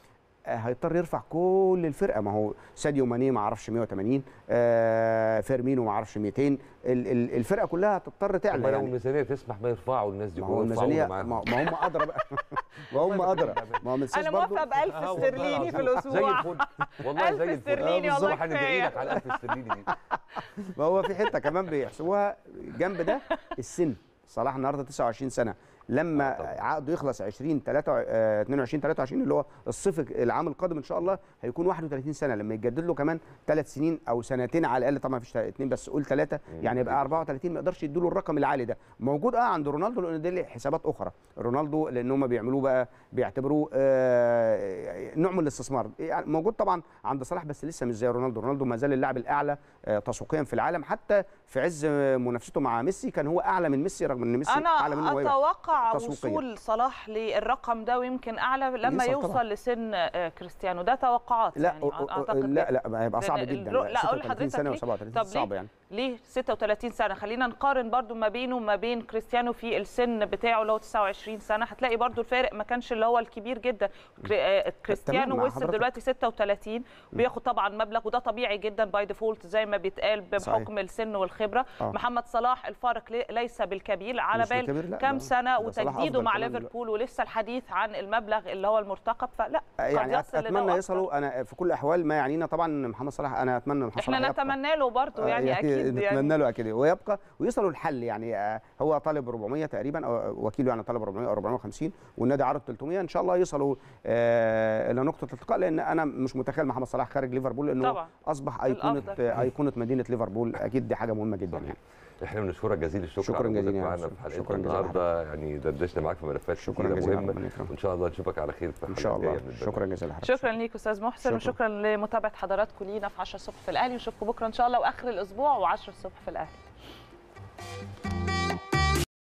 آه، هيضطر يرفع كل الفرقه ما هو ساديو ماني ما اعرفش 180 آه فيرمينو ما اعرفش 200 ال- ال- الفرقه كلها هتضطر طب تعلى لو يعني الميزانيه تسمح ما يرفعوا الناس دي ما هو كلهم الميزانيه يرفعونا ما معاهم. ما هم ادرى بقى ما هم ادرى ما هو ما تنساش انا برضو موافقه ب 1000 آه، والله استرليني في العظيم. الاسبوع زي الفل والله ألف زي الفل استرليني آه، والله بالظبط هندعي كفاية. لك على 1000 استرليني دي ما هو في حته كمان بيحسبوها جنب ده السن صلاح النهارده 29 سنه لما آه، طبعاً. عقده يخلص 20 3 22 23 اللي هو الصيف العام القادم ان شاء الله هيكون 31 سنه لما يتجدد له كمان ثلاث سنين او سنتين على الاقل طبعا مفيش اثنين بس قول ثلاثه يعني يبقى 34 ما يقدرش يدوا له الرقم العالي ده موجود اه عند رونالدو لان دي له حسابات اخرى رونالدو لان هم بيعملوه بقى بيعتبروه آه نوع من الاستثمار يعني موجود طبعا عند صلاح بس لسه مش زي رونالدو رونالدو ما زال اللاعب الاعلى آه تسويقيا في العالم حتى في عز منافسته مع ميسي كان هو اعلى من ميسي رغم ان ميسي اعلى منه انا وهيبقى. اتوقع تسويقياً. وصول صلاح للرقم ده ويمكن اعلى لما يوصل يوصل طبعاً. لسن آه، كريستيانو ده توقعات لا يعني أو- أو- اعتقد لا لا هيبقى صعب لأن جدا الرو- لا، أقول 36 سنه لحضرتك و37 طب صعب ليه؟ يعني ليه 36 سنه خلينا نقارن برضو ما بينه وما بين كريستيانو في السن بتاعه اللي هو 29 سنه هتلاقي برضو الفارق ما كانش اللي هو الكبير جدا كري- آه، كريستيانو مع وصل حضرتك. دلوقتي 36 وبياخد طبعا مبلغ وده طبيعي جدا باي ديفولت زي ما بيتقال صحيح. بحكم السن والخبره آه. محمد صلاح الفارق لي- ليس بالكبير على مش بال بالكبير، لا، كام ده- سنه ده صلاح وتجديده أفضل مع كمان ليفربول ولسه الحديث عن المبلغ اللي هو المرتقب فلا قد يعني يصل لده اتمنى وأكتر. يصلوا انا في كل الاحوال ما يعنينا طبعا محمد صلاح انا اتمنى محمد صلاح احنا يبقى. نتمنى له برضه يعني, اكيد نتمنى يعني له اكيد ويبقى ويصلوا الحل يعني آه، هو طالب 400 تقريبا او وكيله يعني طالب 400 او 450 والنادي عرض 300 ان شاء الله يصلوا آه، الى نقطه الالتقاء لان انا مش متخيل محمد صلاح خارج ليفربول لانه طبعا. اصبح ايقونه الأفضل. آه، ايقونه مدينه ليفربول اكيد دي حاجه مهمه جدا يعني احنا بنشكرك جزيل الشكر شكراً على وجودك جزيلاً يا معانا أستاذ. في حلقتنا شكراً جزيلاً النهارده يعني دردشنا معاك في ملفات شكراً كتيرة جزيلاً، مهمه ربنا يكرمك. وان شاء الله نشوفك على خير في ان الحلقة شاء الجاية الله من البرنامج. شكرا جزيلا لحضرتك شكرا ليك استاذ محسن شكراً. وشكرا لمتابعه حضراتكم لينا في 10 الصبح في الاهلي نشوفكم بكره ان شاء الله واخر الاسبوع و10 الصبح في الاهلي